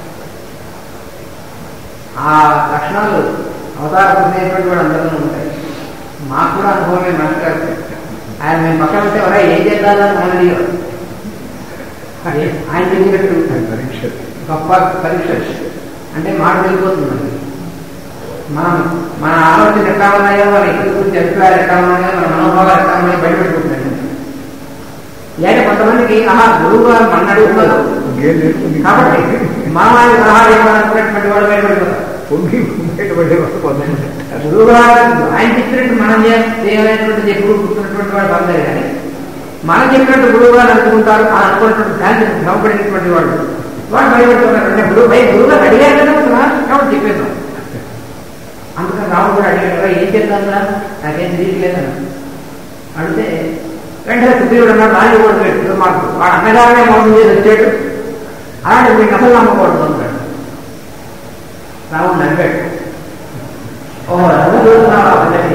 ఆ లక్షణాలు అవతార పొందేటువంటి వాడు అందరిలో ఉంటాయి మాకు కూడా అనుభవమే మాస్టర్ గారు ఆయన మేము పక్కన ఉంటే ఎవరా ఏం చేద్దామని మనం అడిగాం ఏ- ఆయన చెప్పినట్టు పరీక్ష గొప్ప పరీక్ష అంటే మాట వెళ్ళిపోతుంది మనకి. మనం మన ఆలోచన ఎట్లా ఉన్నాయో మన ఇద్దరు గురించి అభిప్రాయాలు ఎట్లా ఉన్నాయో మన మనోభావాలు ఎట్లా ఉన్నాయో బయటపెట్టుకుంటున్నాయి లేక కొంతమందికి ఆహా గురువు గారు మన అడుగుతున్నారు ఇంకేం నేర్చుకుంది కాబట్టి మనం ఆయన సలహా ఇవ్వాలనుకున్నటువంటి వాడు బయటపడిపోతారు పొంగి బయటపడే వాళ్ళు కొంతమంది ఉంటారు. గురువు గారు ఆయన చెప్పినట్టు మనం చే- చేయాలనేటువంటి ఎప్పుడు కూర్చున్నటువంటి వాడు పర్లేదు కానీ మనం చెప్పినట్టు గురువు గారు అనుకుంటారు అని అనుకున్నటువంటి శాంతి భ్రమపడినటువంటి వాడు వాడు భయపడుతున్నారు అంటే గురువు భయ గురువు గారు అడిగారు కదా సలహా కాబట్టి చెప్పేద్దాం అందుకని రాముడు కూడా అడిగాడు "రా, ఏం చేద్దాం రా నాకేం తెలియట్లేదని అడిగితే వెంటనే సుగ్రీవుడు అన్నాడు రాని కూడా పెట్టు మాకు వాడు అన్నగానే మోసం చేసి వచ్చాడు అలాంటి మీకు అసలు నమ్మకూడదు అన్నాడు రాముడు నడిపాడు ఓహో నువ్వు చూస్తున్నావా అందరికీ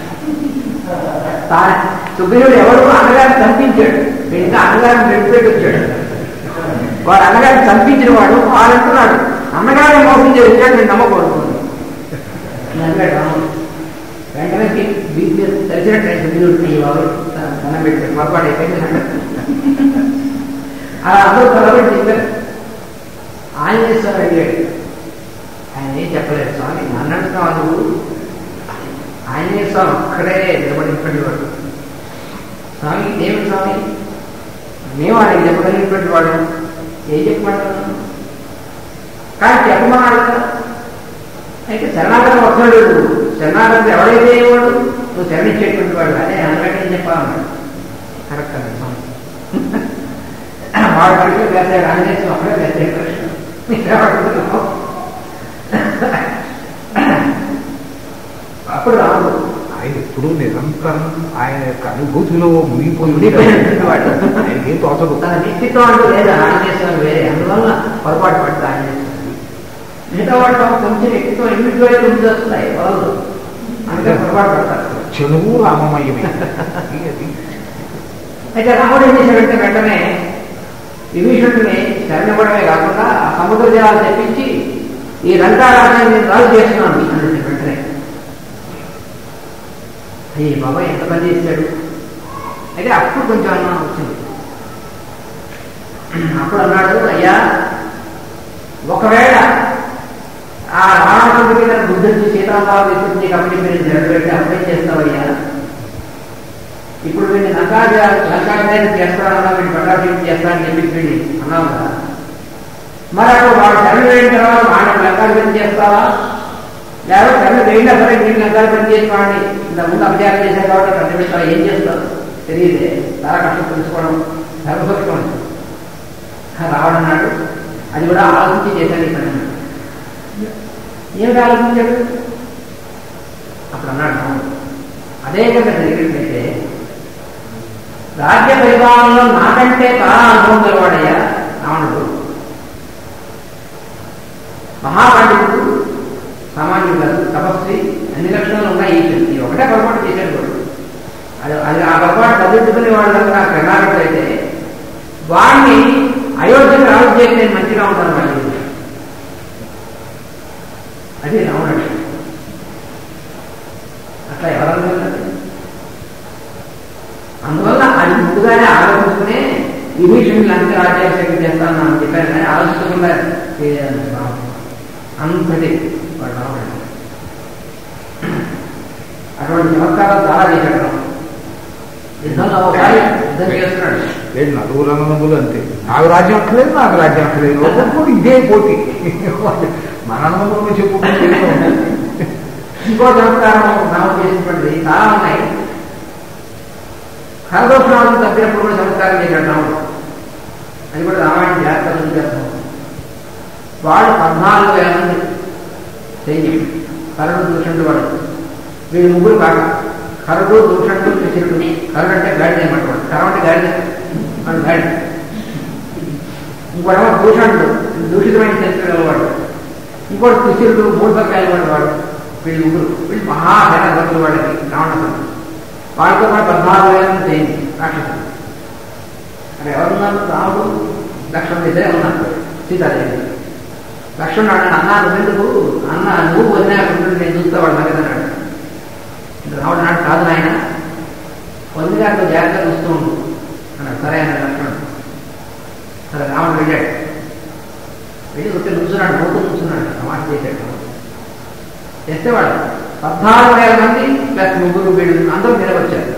తా- సుగ్రీవుడు ఎవడు అన్నగారిని చంపించాడు వీడు ఇంకా అన్నగారిని విడిపెట్టి వచ్చాడు వాడు అన్నగారిని చంపించిన వాడు వాడు అంటున్నాడు అన్నగారిని మోసం చేసి వచ్చాడు నేను నమ్మకూడదు నడిపాడు రాముడు వెంటనే బీచ్ మీద తెలిసినట్టు సుగ్రీవుడికి వాడు దండం పెట్టాడు పొరపాటు అయిపోయింది అలా అందరూ పొరపాటు చెప్పారు ఆంజనేయ స్వామి అడిగాడు ఆయన ఏం చెప్పలేదు స్వామి నన్ను అంటున్నావు నువ్వు ఆంజనేయ స్వామి ఒక్కడే నిలబడినటువంటి వాడు స్వామి ఏమి స్వామి మేము ఆయన చెప్పగలిగినటువంటి వాడు ఏం చెప్పమంటున్నాను కానీ చెప్పమన్నాడు కదా అయితే శరణాగతం వస్తున్నాడు నువ్వు శరణాగతి ఎవరైతే వాడు నువ్వు శరణించేటువంటి వాడు అదే అందుకంటే ఏం చెప్పాలన్నాడు కరెక్ట్ అండి స్వామి వాడు కృష్ణ వేసాడు ఆంజనేయ స్వామి అక్కడే వేసాడు కృష్ణ మీరేమనుకుంటున్నావు? అప్పుడు రాముడు ఆయన ఎప్పుడు నిరంతరం ఆయన యొక్క అనుభూతిలో మునిగిపోయి మునిగిపోయినటువంటి వాడు. ఆయనకి ఏం తోచదు తన వ్యక్తిత్వం అంటూ లేదా ఆంజనేశ్వరం వేరే అందువల్ల పొరపాటు పడతా ఆంజనేశ్వరం మిగతా వాడు కొంచెం వ్యక్తిత్వం ఇండివిజువల్ నుంచి వస్తున్నాయి వాళ్ళు అందుకే పొరపాటు పడతారు చెలువు రామమయమే అది అది అయితే రాముడు ఏం చేశాడంటే వెంటనే విభీషణుడిని శరణివ్వడమే కాకుండా ఆ సముద్ర జలాలు తెప్పించి ఈ లంకా రాజ్యాన్ని నేను రాజు చేస్తున్నాను అని వెంటనే అయ్యి బాబాయ్ ఎంత పని చేశాడు అయితే అప్పుడు కొంచెం అనుమానం వచ్చింది అప్పుడు అన్నాడు అయ్యా ఒకవేళ ఆ రావణుడి మీద బుద్ధి సీతారామరావు ఎత్తుకు నీకు అప్పటి మీరు జరగబెట్టి అప్పుడే చేస్తావయ్యా ఇప్పుడు వీడిని లంకాజ లంకాజాన్ని చేస్తానన్నా వీడిని పట్టాభివృద్ధి చేస్తానని చెప్పి వీడి అన్నావు కదా మరి అప్పుడు వాడు శరణు వేయిన తర్వాత వాడిని లంకాభివృద్ధి చేస్తావా లేదా శరణు వేయినా సరే నీకు లంకాభివృద్ధి చేసి వాడిని ఇంత ముందు అభిచారం చేశారు కాబట్టి కట్ట పెడతావు ఏం చేస్తావు తెలియదే చాలా కష్టం తెలుసుకోవడం సర్వసూక్ష్మం రావడన్నాడు అది కూడా ఆలోచించి చేశాను ఈ పని అన్నాడు. ఏమిటి ఆలోచించాడు అప్పుడు అన్నాడు రాముడు, అదే కదా జరిగినట్లయితే రాజ్య పరిపాలనలో నాకంటే చాలా అనుభవం గలవాడయ్యా రావణుడు మహాపండితుడు సామాన్యుడు కాదు తపస్వి అన్ని లక్షణాలు ఉన్నాయి ఈశ్వరుడు. ఈ ఒకటే పొరపాటు చేశాడు వాడు అది అది ఆ పొరపాటు చదువుకునే వాళ్ళ దగ్గర కర్ణాటక అయితే వాడిని అయోధ్యకు రాజు చేసి నేను మంచిగా ఉంటాను వాళ్ళు అది రావణుడు అట్లా ఎవరన్నా అందువల్ల అది ముందుగానే ఆలోచించుకునే విభీషణులు అంత రాజ్యాభిషేకం చేస్తాను అని చెప్పాను కానీ ఆలోచించకుండా చేయాలి రావణుడు. అంతటి వాడు రావణుడు అటువంటి చమత్కారాలు చాలా చేశాడు రావణుడు. యుద్ధంలో ఒకసారి యుద్ధం చేస్తున్నాడు లేదు నలుగురు అన్నదమ్ములు అంతే నాకు రాజ్యం అక్కలేదు నాకు రాజ్యం అక్కలేదు ఒక్కొక్కడు ఇదే పోటీ మన అన్నదమ్ములు చెప్పుకుంటే ఇంకో చమత్కారం రాము చేసినటువంటిది చాలా ఉన్నాయి ఖరదోషణాలను తప్పినప్పుడు కూడా చమత్కారం చేశాడు రాముడు అది కూడా రామాయణ జాగ్రత్తలు చేస్తాం వాడు పద్నాలుగు వేల మంది సైన్యం కరుడు దూషణుడు వాడు వీడు ముగ్గురు కాక కరుడు దూషణుడు శిశిరుడు కరుడు అంటే గాడిద అనమాట వాడు కరం అంటే గాడిద వాడు గాడిద ఇంకోటేమో దూషణుడు దూషితమైన చరిత్ర గలవాడు ఇంకోటి శిశిరుడు మూడు పక్కల వాడు వాడు వీళ్ళు ముగ్గురు వీళ్ళు మహాఘటన వాడికి రావణాసురుడు వాళ్ళతో పాటు పద్నాలుగు వేల మంది సైన్యం రాక్షసులు అక్కడ ఎవరున్నారు రాముడు లక్ష్మణుడు ఇద్దరే ఉన్నారు సీతాదేవి లక్ష్మణుడు అన్నాడు అన్న నువ్వెందుకు అన్న నువ్వు వదిలేకుంటుంటే నేను చూస్తా వాడు సంగతి అన్నాడు ఇంకా రాముడు అన్నాడు కాదు నాయన వదిలి గారితో జాగ్రత్తగా చూస్తూ ఉండు అన్నాడు సరే అన్నాడు లక్ష్మణుడు సరే రాముడు వెళ్ళాడు వెళ్ళి వచ్చి నుంచున్నాడు నవ్వుతూ నుంచున్నాడు సమాజ చేశాడు రాముడు. చేస్తే వాడు పద్నాలుగు వేల మంది ప్లస్ ముగ్గురు వీళ్ళు అందరూ నిలవచ్చారు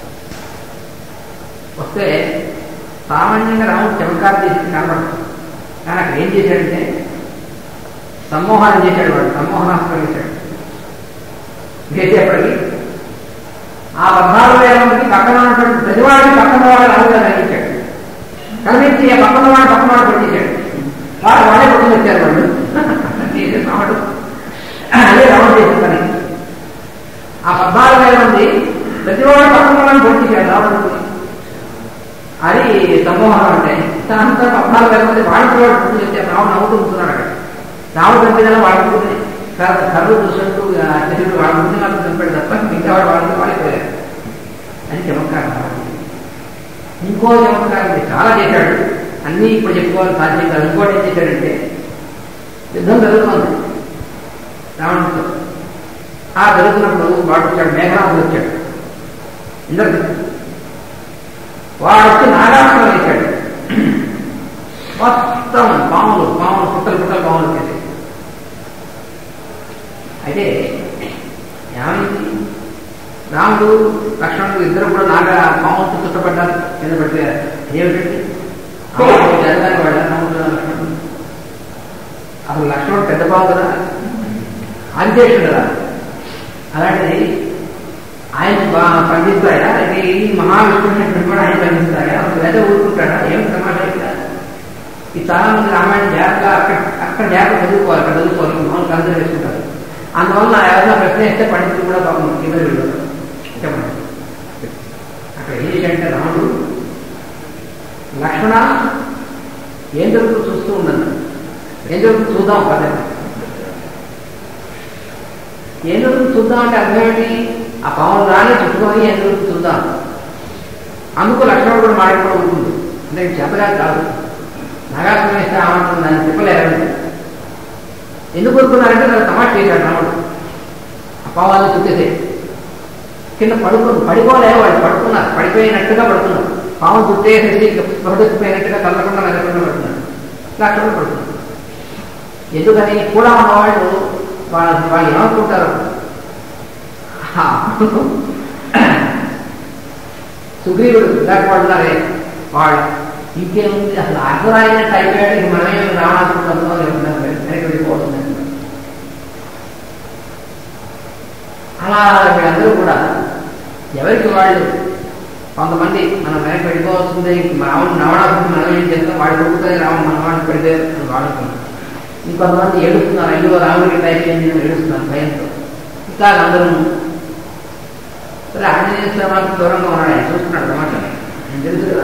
వస్తే సామాన్యంగా రాముడు చమత్కారం చేసి కనబడదు కానీ అక్కడ ఏం చేశాడంటే సమ్మోహనం చేశాడు వాడు సమ్మోహనాస్త్రం వేశాడు వేసేప్పటికి ఆ పద్నాలుగు వేల మందికి పక్కన ఉన్నటువంటి ప్రతివాడికి పక్కన వాడు రాజుగా కనిపించాడు కనిపించి ఆ పక్కన వాడు పక్కన వాడు పట్టించాడు వాడు వాళ్ళే పట్టుకుని వచ్చారు వాళ్ళు ఇదే రాముడు అదే రాముడు చేసిన పని ఆ పద్నాలుగు వేల మంది ప్రతివాడు పక్కన వాళ్ళని పట్టించాడు రాముడు అది సమ్మోహనం అంటే దాంతో పద్నాలుగు వేల మంది వాళ్ళకి వాడు పుట్టి వచ్చారు రాముడు నవ్వుతూ ఉంటున్నాడు అక్కడ రాముడు చంపిన వాళ్ళ ముందు కర్రు చూసినట్టు శరీరుడు వాళ్ళ ముందు నాకు చంపాడు తప్ప మిగతా వాడు వాళ్ళకి వాడిపోయారు అని చమత్కారం ఇంకో చమత్కారం ఇది చాలా చేశాడు అన్నీ ఇప్పుడు చెప్పుకోవాలి సాధ్యం కాదు ఇంకోటి ఏం చేశాడంటే యుద్ధం జరుగుతుంది రావణుడితో ఆ జరుగుతున్నప్పుడు వాడు వచ్చాడు మేఘనాథుడు వచ్చాడు ఇంద్రజిత్ వాడు వచ్చి నాగాస్త్రం వేశాడు మొత్తం పాములు పాములు పుట్టలు పుట్టలు పాములు వచ్చేసాయి అయితే ఏమైంది రాముడు లక్ష్మణుడు ఇద్దరు కూడా నాగా పాములతో చుట్టపడ్డారు కింద పడిపోయారు ఏమిటండి జరగాలి వాళ్ళ రాముడు లక్ష్మణుడు అసలు లక్ష్మణుడు పెద్ద పాము కదా అంతేషుడు కదా అలాంటిది ఆయన బాగా పండిస్తాడా అయితే ఈ మహావిష్ణువు కూడా ఆయన పండిస్తాడా అసలు లేదా ఊరుకుంటాడా ఏం సమాచారం ఇక్కడ ఈ చాలా మంది రామాయణం జాగ్రత్తగా అక్కడ అక్కడ జాగ్రత్త చదువుకోవాలి అక్కడ చదువుకోవాలి మామూలు కన్సిడర్ చేసుకుంటారు అందువల్ల ఎవరైనా ప్రశ్న వేస్తే పండితులు కూడా పాపం ఇబ్బంది వెళ్ళారు చెప్పండి అక్కడ ఏం చేశాడంటే రాముడు లక్ష్మణ ఏం జరుగుతుందో చూస్తూ ఉండదు ఏం జరుగుతుందో చూద్దాం పదండి ఏం జరుగుతుంది చూద్దాం అంటే అర్థం ఏంటి ఆ పావును రాని చుట్టుకొని ఏం జరుగుతుంది చూద్దాం అందుకు లక్ష్మణుడు కూడా మాట్లాడుతూ ఉంటుంది అంటే చెప్పగా కాదు నాగాసురం వేస్తే ఆమంటుంది దాన్ని తిప్పలేరండి ఎందుకు కోరుకున్నారంటే దాన్ని తమాష చేశాడు రాముడు ఆ పావాన్ని చుట్టేసే కింద పడుకు పడిపోలే వాళ్ళు పడుకున్నారు పడిపోయినట్టుగా పడుతున్నారు పాము చుట్టేసేసి పడుకుపోయినట్టుగా కదలకుండా వెళ్ళకుండా పడుతున్నారు లక్ష్మణుడు పడుతున్నారు ఎందుకని కూడా ఉన్నవాళ్ళు వాళ్ళ వాళ్ళు ఏమనుకుంటారు ఆ, సుగ్రీవుడు ఇలాంటి వాళ్ళు ఉన్నారే వాళ్ళు ఇంకేముంది అసలు అర్థరాయినట్టు అయిపోయాడు ఇంక మనమే రావాలనుకుంటామో లేకుండా వెనక్కి వెళ్ళిపోతుంది అలా వీళ్ళందరూ కూడా ఎవరికి వాళ్ళు కొంతమంది మనం వెనక్కి వెళ్ళిపోవాల్సిందే ఇంక రావణ రావణాసుడు మనం ఏం చేస్తాం వాడు కొడుకుతుంది రావణ మన వాడిని పెడితే అని వాడుతున్నాం ఇంకొంతమంది ఏడుస్తున్నారు అయ్యో రాముడికి అయిపోయింది అని ఏడుస్తున్నారు భయంతో ఇంకా అందరూ సరే ఆంజనేయ స్వామి మాత్రం దూరంగా ఉన్నాడు ఆయన చూస్తున్నాడు అన్నమాట నేను తెలుసు కదా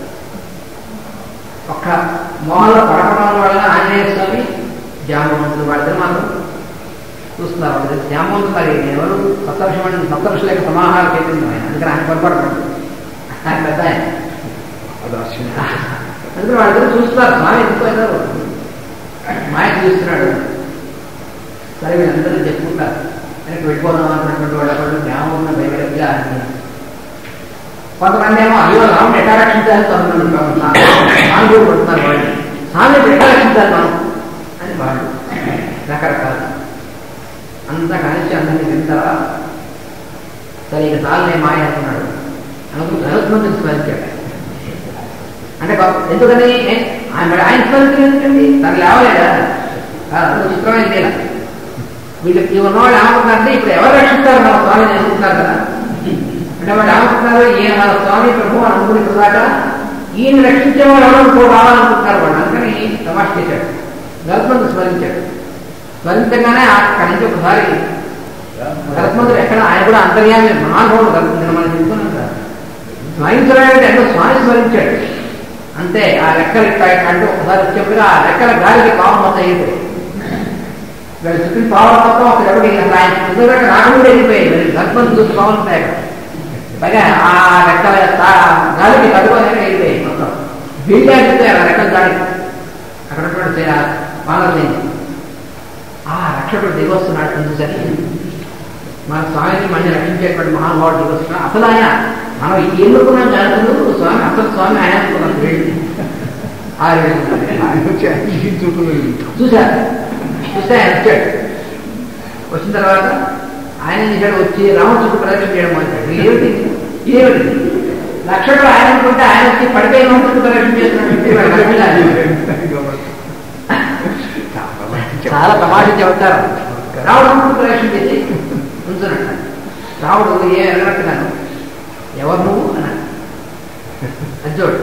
ఒక్క మోహంలో పడకడం వల్ల ఆంజనేయ స్వామి జాంబవంతుడు వాళ్ళిద్దరు మాత్రం చూస్తున్నారు వాళ్ళు జాంబవంతుడు మరి ఎవరు సప్తర్షి సప్తర్షుల యొక్క సమాహారం చెప్పింది ఆయన అందుకని ఆయన పొరపాటు పడుతుంది ఆయన పెద్ద ఆయన అది అశ్విని అందుకని వాళ్ళిద్దరు చూస్తున్నారు స్వామి ఎందుకు మాయ చూస్తున్నాడు సరే వీళ్ళందరూ చెప్పుకుంటారు వెనక్కి వెళ్ళిపోదాం అనుకున్నటువంటి వాళ్ళు ఎవరు జ్ఞాపకం భయపడగా కొంతమంది ఏమో అయ్యో రాముడు ఎట్లా రక్షించాలి కొంతమంది సానుభూతి పడుతున్నారు వాళ్ళు స్వామి ఎట్లా రక్షించాలి మనం అని వాళ్ళు రకరకాలు అంతా కలిసి అందరినీ వింటారా సరే ఇక చాలు నేను మాయ అనుకున్నాడు అనుకుని గరుత్మంతుని స్మరించాడు అంటే పాపం ఎందుకని ఆయన ఆయన స్మరించడం ఎందుకండి తను లేవలేదా కాదు, చిత్రమైన లేదా వీళ్ళకి ఈ ఉన్నవాళ్ళు ఏమనుకుంటారంటే ఇప్పుడు ఎవరు రక్షిస్తారు మన స్వామిని అనుకుంటారు కదా అంటే వాళ్ళు ఏమనుకుంటారు ఈయన మన స్వామి ప్రభు అని అనుకుని దాకా ఈయన రక్షించే వాళ్ళు ఎవరు ఇంకో రావాలనుకుంటున్నారు వాళ్ళు అందుకని తమాష చేశాడు గరుత్మంతుడు స్మరించాడు స్మరించగానే అక్కడి నుంచి ఒకసారి గరుత్మంతుడు ఎక్కడ ఆయన కూడా అంతర్యామి మహానుభావుడు గరుత్మంతుడు మనం చెప్తున్నాం కదా స్మరించడానికి ఎంతో స్వామి స్మరించాడు అంతే ఆ రెక్కలు ఇట్లా ఇట్లా అంటూ ఒకసారి వచ్చేప్పుడు ఆ రెక్కల గాలికి పాము మొత్తం అయిపోయి వీళ్ళ చుట్టూ పావులు మొత్తం ఒక ఎవరి ఆయన కుదరక రాకుండా వెళ్ళిపోయాయి మరి గర్భం చూసి పావులు ఉంటాయి అక్కడ. పైగా ఆ రెక్కల తా- గాలికి తట్టుకొని వెళ్ళిపోయాయి మొత్తం వీళ్ళే ఆ రెక్కల గాలికి అక్కడ ఉన్నటువంటి మానవ ఆ రక్షకుడు దిగొస్తున్నాడు చూసరి మన స్వామిని మళ్ళీ రక్షించేటువంటి మహానుభావుడు దిగొస్తున్నాడు అసలు ఆయన మనం ఎన్నుకున్నాం జరుగుతుంది స్వామి అసలు స్వామి ఆయన అనుకున్నాం వీళ్ళు. ఆ వీళ్ళు. ఆయన వచ్చి ఆయన చుట్టూ చూశారు చూస్తే ఆయన వచ్చాడు వచ్చిన తర్వాత ఆయన నిజాడు వచ్చి రామచుడు ప్రదక్షిణ చేయడం మొదలెట్టాడు ఏమిటి ఏమిటి లక్షకుడు ఆయన అనుకుంటే ఆయన వచ్చి పడిపోయిన రామచుడు ప్రదక్షిణ చేస్తున్నాడు చాలా తమాషా చెబుతారు రావుడు రామచుడు ప్రదక్షిణ చేసి ఉంచున్నట్టు రావుడు ఏ అన్నట్టున్నాను ఎవరు నువ్వు అన్నాడు అజ్జోడు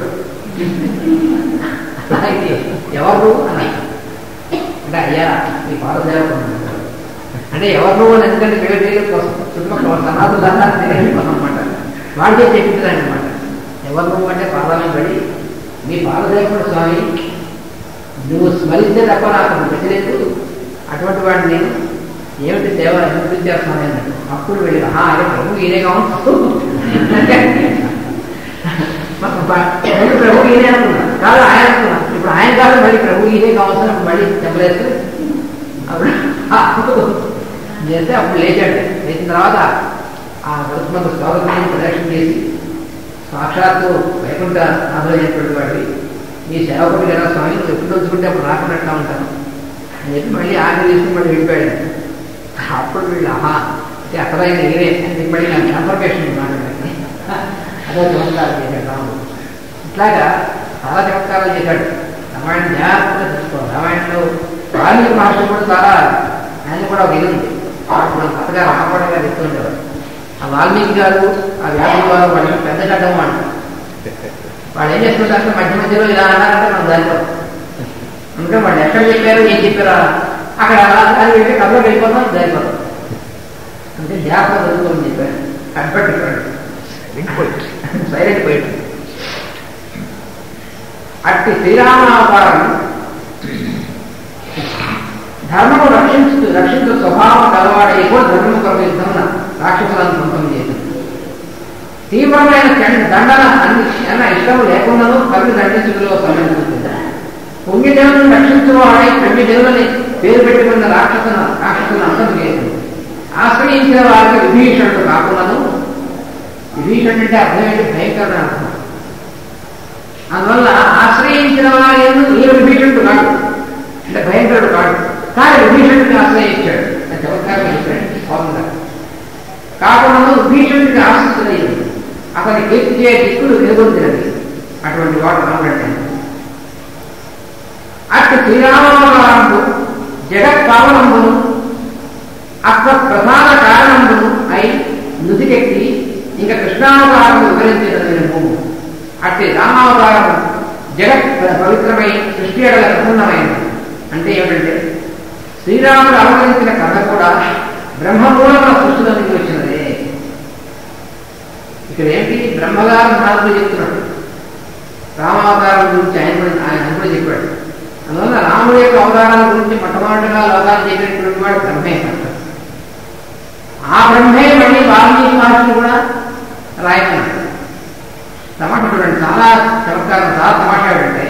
అలాగే ఎవరు నువ్వు అన్నాడు అంటే అయ్యా మీ పాదసేవకుడు అన్నాడు. అంటే ఎవరు నువ్వు అని ఎందుకంటే వేరే వేరే కోసం చుట్టుపక్కల సనాతన ధర్మాన్ని తెలియని కోసం అనమాట వాడికే చెప్పింది అనమాట ఎవరు నువ్వు అంటే పాదాలను పడి మీ పాదసేవకుడు స్వామి నువ్వు స్మరిస్తే తప్ప నాకు గతిలేదు అటువంటి వాడిని నేను ఏమిటి సేవ ఎందుకు చేస్తాను అన్నాడు అప్పుడు వెళ్ళి ఆహా అదే ప్రభు ఈయనే కావచ్చు మళ్ళీ ప్రభు ఈయనే అనుకున్నా కాదు ఆయన అనుకున్నా ఇప్పుడు ఆయన కాదు మళ్ళీ ప్రభు ఈయనే కావచ్చు అప్పుడు మళ్ళీ చెప్పలేదు అప్పుడు చేస్తే అప్పుడు లేచాడు లేచిన తర్వాత ఆ గరుత్మంత స్వాగతం ప్రదర్శన చేసి సాక్షాత్తు వైకుంఠ ఆదరైనటువంటి వాడివి నీ సేవకుడు కదా స్వామి నువ్వు ఎప్పుడు వచ్చుకుంటే అప్పుడు రాకున్నట్లా ఉంటాను అని చెప్పి మళ్ళీ ఆజ్ఞ తీసుకుని మళ్ళీ వెళ్ళిపోయాడు అప్పుడు వీళ్ళు ఆహా అంటే అక్కడైనా ఇదే అని చెప్పి మళ్ళీ నాకు కన్ఫర్మేషన్ మాట్లాడాను అదే చమత్కారం చేశాడు రాముడు ఇట్లాగా చాలా చమత్కారాలు చేశాడు రామాయణం జాగ్రత్తగా చూసుకోవాలి రామాయణంలో వాల్మీకి మహర్షి కూడా చాలా ఆయన కూడా ఒక ఇది ఉంది అప్పుడు కథగా రామకోట గారు ఇస్తూ ఉండేవారు ఆ వాల్మీకి గారు ఆ వ్యాధి గారు వాళ్ళు పెద్ద చట్టం వాళ్ళు వాళ్ళు ఏం చేస్తుంటారంటే మధ్య మధ్యలో ఇలా అన్నారంటే మనం దానిపోతాం అందుకని వాళ్ళు ఎక్కడ చెప్పారు ఏం చెప్పారా అక్కడ అలా అది వెళ్ళి కథలో వెళ్ళిపోతాం దానిపోతాం అంటే జాగ్రత్త చదువుకోమని చెప్పారు కనిపెట్టుకోండి సైలెంట్ పోయి అట్టి శ్రీరామావతారం ధర్మము రక్షించు రక్షించు స్వభావం కలవాడే కూడా ధర్మము కొరకు యుద్ధమున రాక్షసులను సొంతం చేసింది తీవ్రమైన చెండ- దండన అన్ని అన్న ఇష్టం లేకుండాను కవి దండించుకులో సంబంధించింది పుణ్యదేవులను రక్షించువాడే పుణ్యదేవులని పేరు పెట్టుకున్న రాక్షసున రాక్షసులను అంతం చేసింది ఆశ్రయించిన వారికి విభీషణుడు కాకుండాను విభీషణుడు అంటే అర్థం ఏంటి భయంకరమైన అర్థం అందువల్ల ఆశ్రయించిన వారి యందు ఈయన విభీషణుడు కాదు అంటే భయంకరుడు కాదు కానీ విభీషణుడిని ఆశ్రయించాడు అది చమత్కారం చెప్పాడు పవన్ కాకుండా విభీషణుడికి ఆశిస్తున్నది అతని కీర్తి చేయ దిక్కులు వెలుగొందినది అటువంటి వాడు రాముడంటే అటు శ్రీరామవతారంబు జగత్ పావనంబును అత్వ ప్రధాన కారణంబును అయి నుదికెక్కి ఇంకా కృష్ణావతారం వివరించిన భూము అట్టి రామావతారం జగత్ పవిత్రమై సృష్టి అడగ ప్రసన్నమైనది అంటే ఏమిటంటే శ్రీరాముడు అవతరించిన కథ కూడా బ్రహ్మమూలముల సృష్టిలోనికి వచ్చినదే ఇక్కడ ఏంటి బ్రహ్మగారు నాలుగు చెప్తున్నాడు రామావతారం గురించి ఆయన కూడా ఆయన కూడా చెప్పాడు అందువల్ల రాముడి యొక్క అవతారాల గురించి మొట్టమొదటిగా లోకాలు చెప్పినటువంటి వాడు బ్రహ్మే అంటారు ఆ బ్రహ్మే మళ్ళీ వాల్మీకి మహర్షి కూడా రాయమన్నాడు తమాషా చూడండి చాలా చమత్కారం చాలా తమాషా ఏంటంటే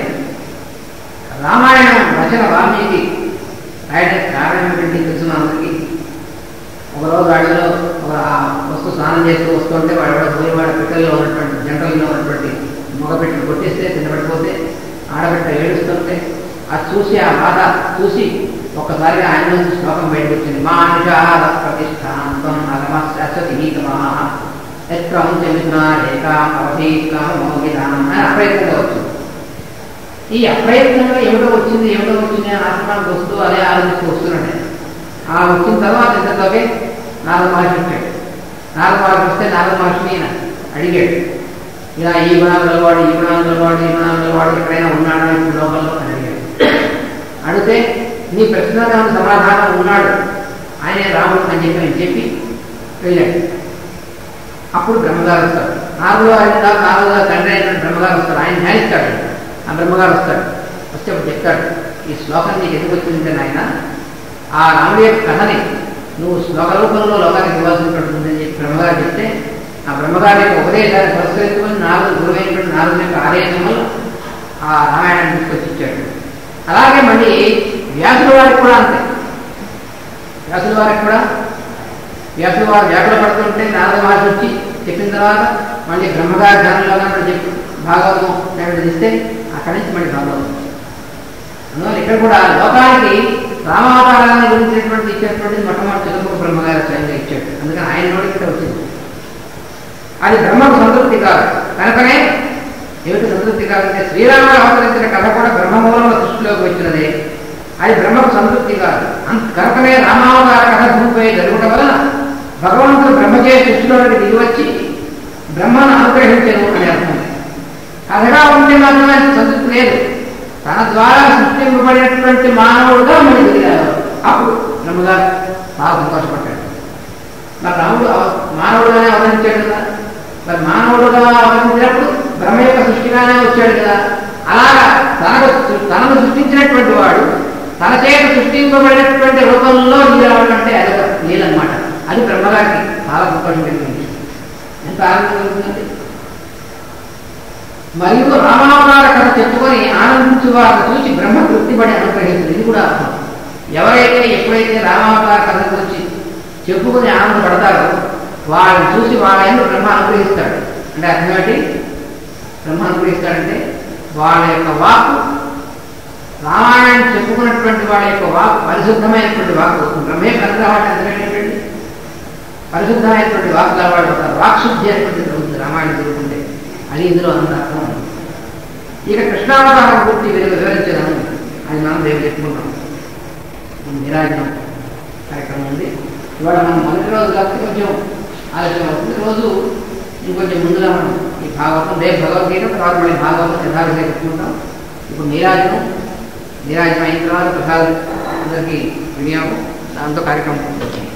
రామాయణం రచన వాల్మీకి రాయడానికి కారణం ఏంటంటే తెలుసు అందరికీ ఒకరోజు అడవిలో ఒక వస్తు స్నానం చేస్తూ వస్తుంటే వాడు ఎవడో పోయి వాడి పిట్టల్లో ఉన్నటువంటి జంటల్లో ఉన్నటువంటి మగపెట్టలు కొట్టేస్తే కింద పడిపోతే ఆడబిడ్డ ఏడుస్తుంటే అది చూసి ఆ బాధ చూసి ఒక్కసారిగా ఆయన నుంచి శ్లోకం బయటకు వచ్చింది మానుషాద ప్రతిష్టాంతం అగమ శాశ్వతి నీతమా ఎత్రం చెమితున్నా రేఖ అవధీకామోగిదానం అని అప్రయత్నంగా వచ్చింది ఈ అప్రయత్నంగా ఏమిటో వచ్చింది ఏమిటో వచ్చింది అని ఆత్మానికి వస్తూ అదే ఆలోచిస్తూ వస్తున్నాడు ఆ వచ్చిన తర్వాత ఇంతలోకే నారద మహర్షి వచ్చాడు నారద మహర్షి వస్తే నారద మహర్షిని ఈయన అడిగాడు ఇలా ఈ గుణాలలో వాడు ఈ గుణాలలో వాడు ఈ గుణాలలో వాడు ఎక్కడైనా ఉన్నాడా ఇప్పుడు లోకంలో అని అడిగాడు అడిగితే నీ ప్రశ్నకు సమాధానం ఉన్నాడు ఆయనే రాముడు అని చెప్పి అని చెప్పి వెళ్ళాడు అప్పుడు బ్రహ్మగారు వస్తాడు నాలుగో ఆయన నాలుగో తండ్రి అయిన బ్రహ్మగారు వస్తాడు ఆయన ధ్యానిస్తాడు ఆ బ్రహ్మగారు వస్తాడు వస్తే అప్పుడు చెప్తాడు ఈ శ్లోకం నీకు ఎందుకు వచ్చిందంటే నాయన ఆ రాముడి యొక్క కథని నువ్వు శ్లోక రూపంలో లోకానికి ఇవ్వాల్సినటువంటి చెప్పి బ్రహ్మగారు చెప్తే ఆ బ్రహ్మగారి యొక్క ఉపదేశాన్ని పురస్కరించుకొని నాలుగు గురువైనటువంటి నాలుగు యొక్క ఆదేశం వల్ల ఆ రామాయణాన్ని తీసుకొచ్చి ఇచ్చాడు అలాగే మళ్ళీ వ్యాసుల వారికి కూడా అంతే వ్యాసుల వారికి కూడా వ్యాసుల వారు వ్యాకుల పడుతుంటే నారద మహర్షి వచ్చి చెప్పిన తర్వాత మళ్ళీ బ్రహ్మగారి ధ్యానంలో కనుక చెప్పి భాగవతం ఏమిటి ఇస్తే అక్కడి నుంచి మళ్ళీ భాగవతం అందువల్ల ఇక్కడ కూడా లోకానికి రామావతారాన్ని గురించినటువంటి ఇచ్చినటువంటి మొట్టమొదటి చదువు బ్రహ్మగారి స్వయంగా ఇచ్చాడు అందుకని ఆయన నోటి కూడా వచ్చింది అది బ్రహ్మకు సంతృప్తి కాదు కనుకనే ఏమిటి సంతృప్తి కాదంటే శ్రీరాముడు అవతరించిన కథ కూడా బ్రహ్మమూలంలో సృష్టిలోకి వచ్చినదే అది బ్రహ్మకు సంతృప్తి కాదు అంత కనుకనే రామావతార కథ భూమిపై జరుగుట వలన భగవంతుడు బ్రహ్మచే సృష్టిలోకి దిగి వచ్చి బ్రహ్మను అనుగ్రహించను అని అర్థం కథగా ఉంటే మాత్రమే సంతృప్తి లేదు తన ద్వారా సృష్టింపబడినటువంటి మానవుడుగా మళ్ళీ దిగారు అప్పుడు బ్రహ్మగారు చాలా సంతోషపడ్డాడు మరి రాముడు అవ- మానవుడుగానే అవతరించాడు కదా మరి మానవుడుగా అవతరించినప్పుడు బ్రహ్మ యొక్క సృష్టిగానే వచ్చాడు కదా అలాగా తనకు సృ- తనను సృష్టించినటువంటి వాడు తన చేత సృష్టింపబడినటువంటి రూపంలో లీలవడం అంటే అదొక లీలన్నమాట అది బ్రహ్మగారికి చాలా సంతోషం కలిగింది ఎంత ఆనందం కలుగుతుంది మరియు రామావతార కథ చెప్పుకొని ఆనందించు వారిని చూసి బ్రహ్మ తృప్తిపడి అనుగ్రహించింది ఇది కూడా అర్థం ఎవరైతే ఎప్పుడైతే రామావతార కథ గురించి చెప్పుకొని ఆనందపడతారో వాళ్ళని చూసి వాళ్ళని బ్రహ్మ అనుగ్రహిస్తాడు అంటే అర్థం ఏంటి బ్రహ్మ అనుగ్రహిస్తాడంటే వాళ్ళ యొక్క వాక్కు రామాయణం చెప్పుకున్నటువంటి వాళ్ళ యొక్క వాక్ పరిశుద్ధమైనటువంటి వాక్ వస్తుంది బ్రహ్మే కనుక ఎందుకంటే పరిశుద్ధమైనటువంటి వాక్ గలవాడు అవుతారు వాక్శుద్ధి అనేటువంటి జరుగుతుంది రామాయణం జరుగుతుంటే అది ఇందులో అంత అర్థం ఉంది. ఇక కృష్ణావతారం పూర్తి వివరి- వివరించడం అది మనం రేపు చెప్పుకుంటాం నిరాజనం కార్యక్రమం ఉంది ఇవాళ మనం మొదటి రోజు కాబట్టి కొంచెం ఆలస్యం అవుతుంది రోజు ఇంకొంచెం ముందుగా మనం ఈ భాగవతం రేపు భగవద్గీత తర్వాత మళ్ళీ భాగవతం యథావిధిగా చెప్పుకుంటాం ఇప్పుడు నీరాజనం నీరాజనం అయిన తర్వాత ప్రసాద్ అందరికీ వినియోగం దాంతో కార్యక్రమం పూర్తవుతుంది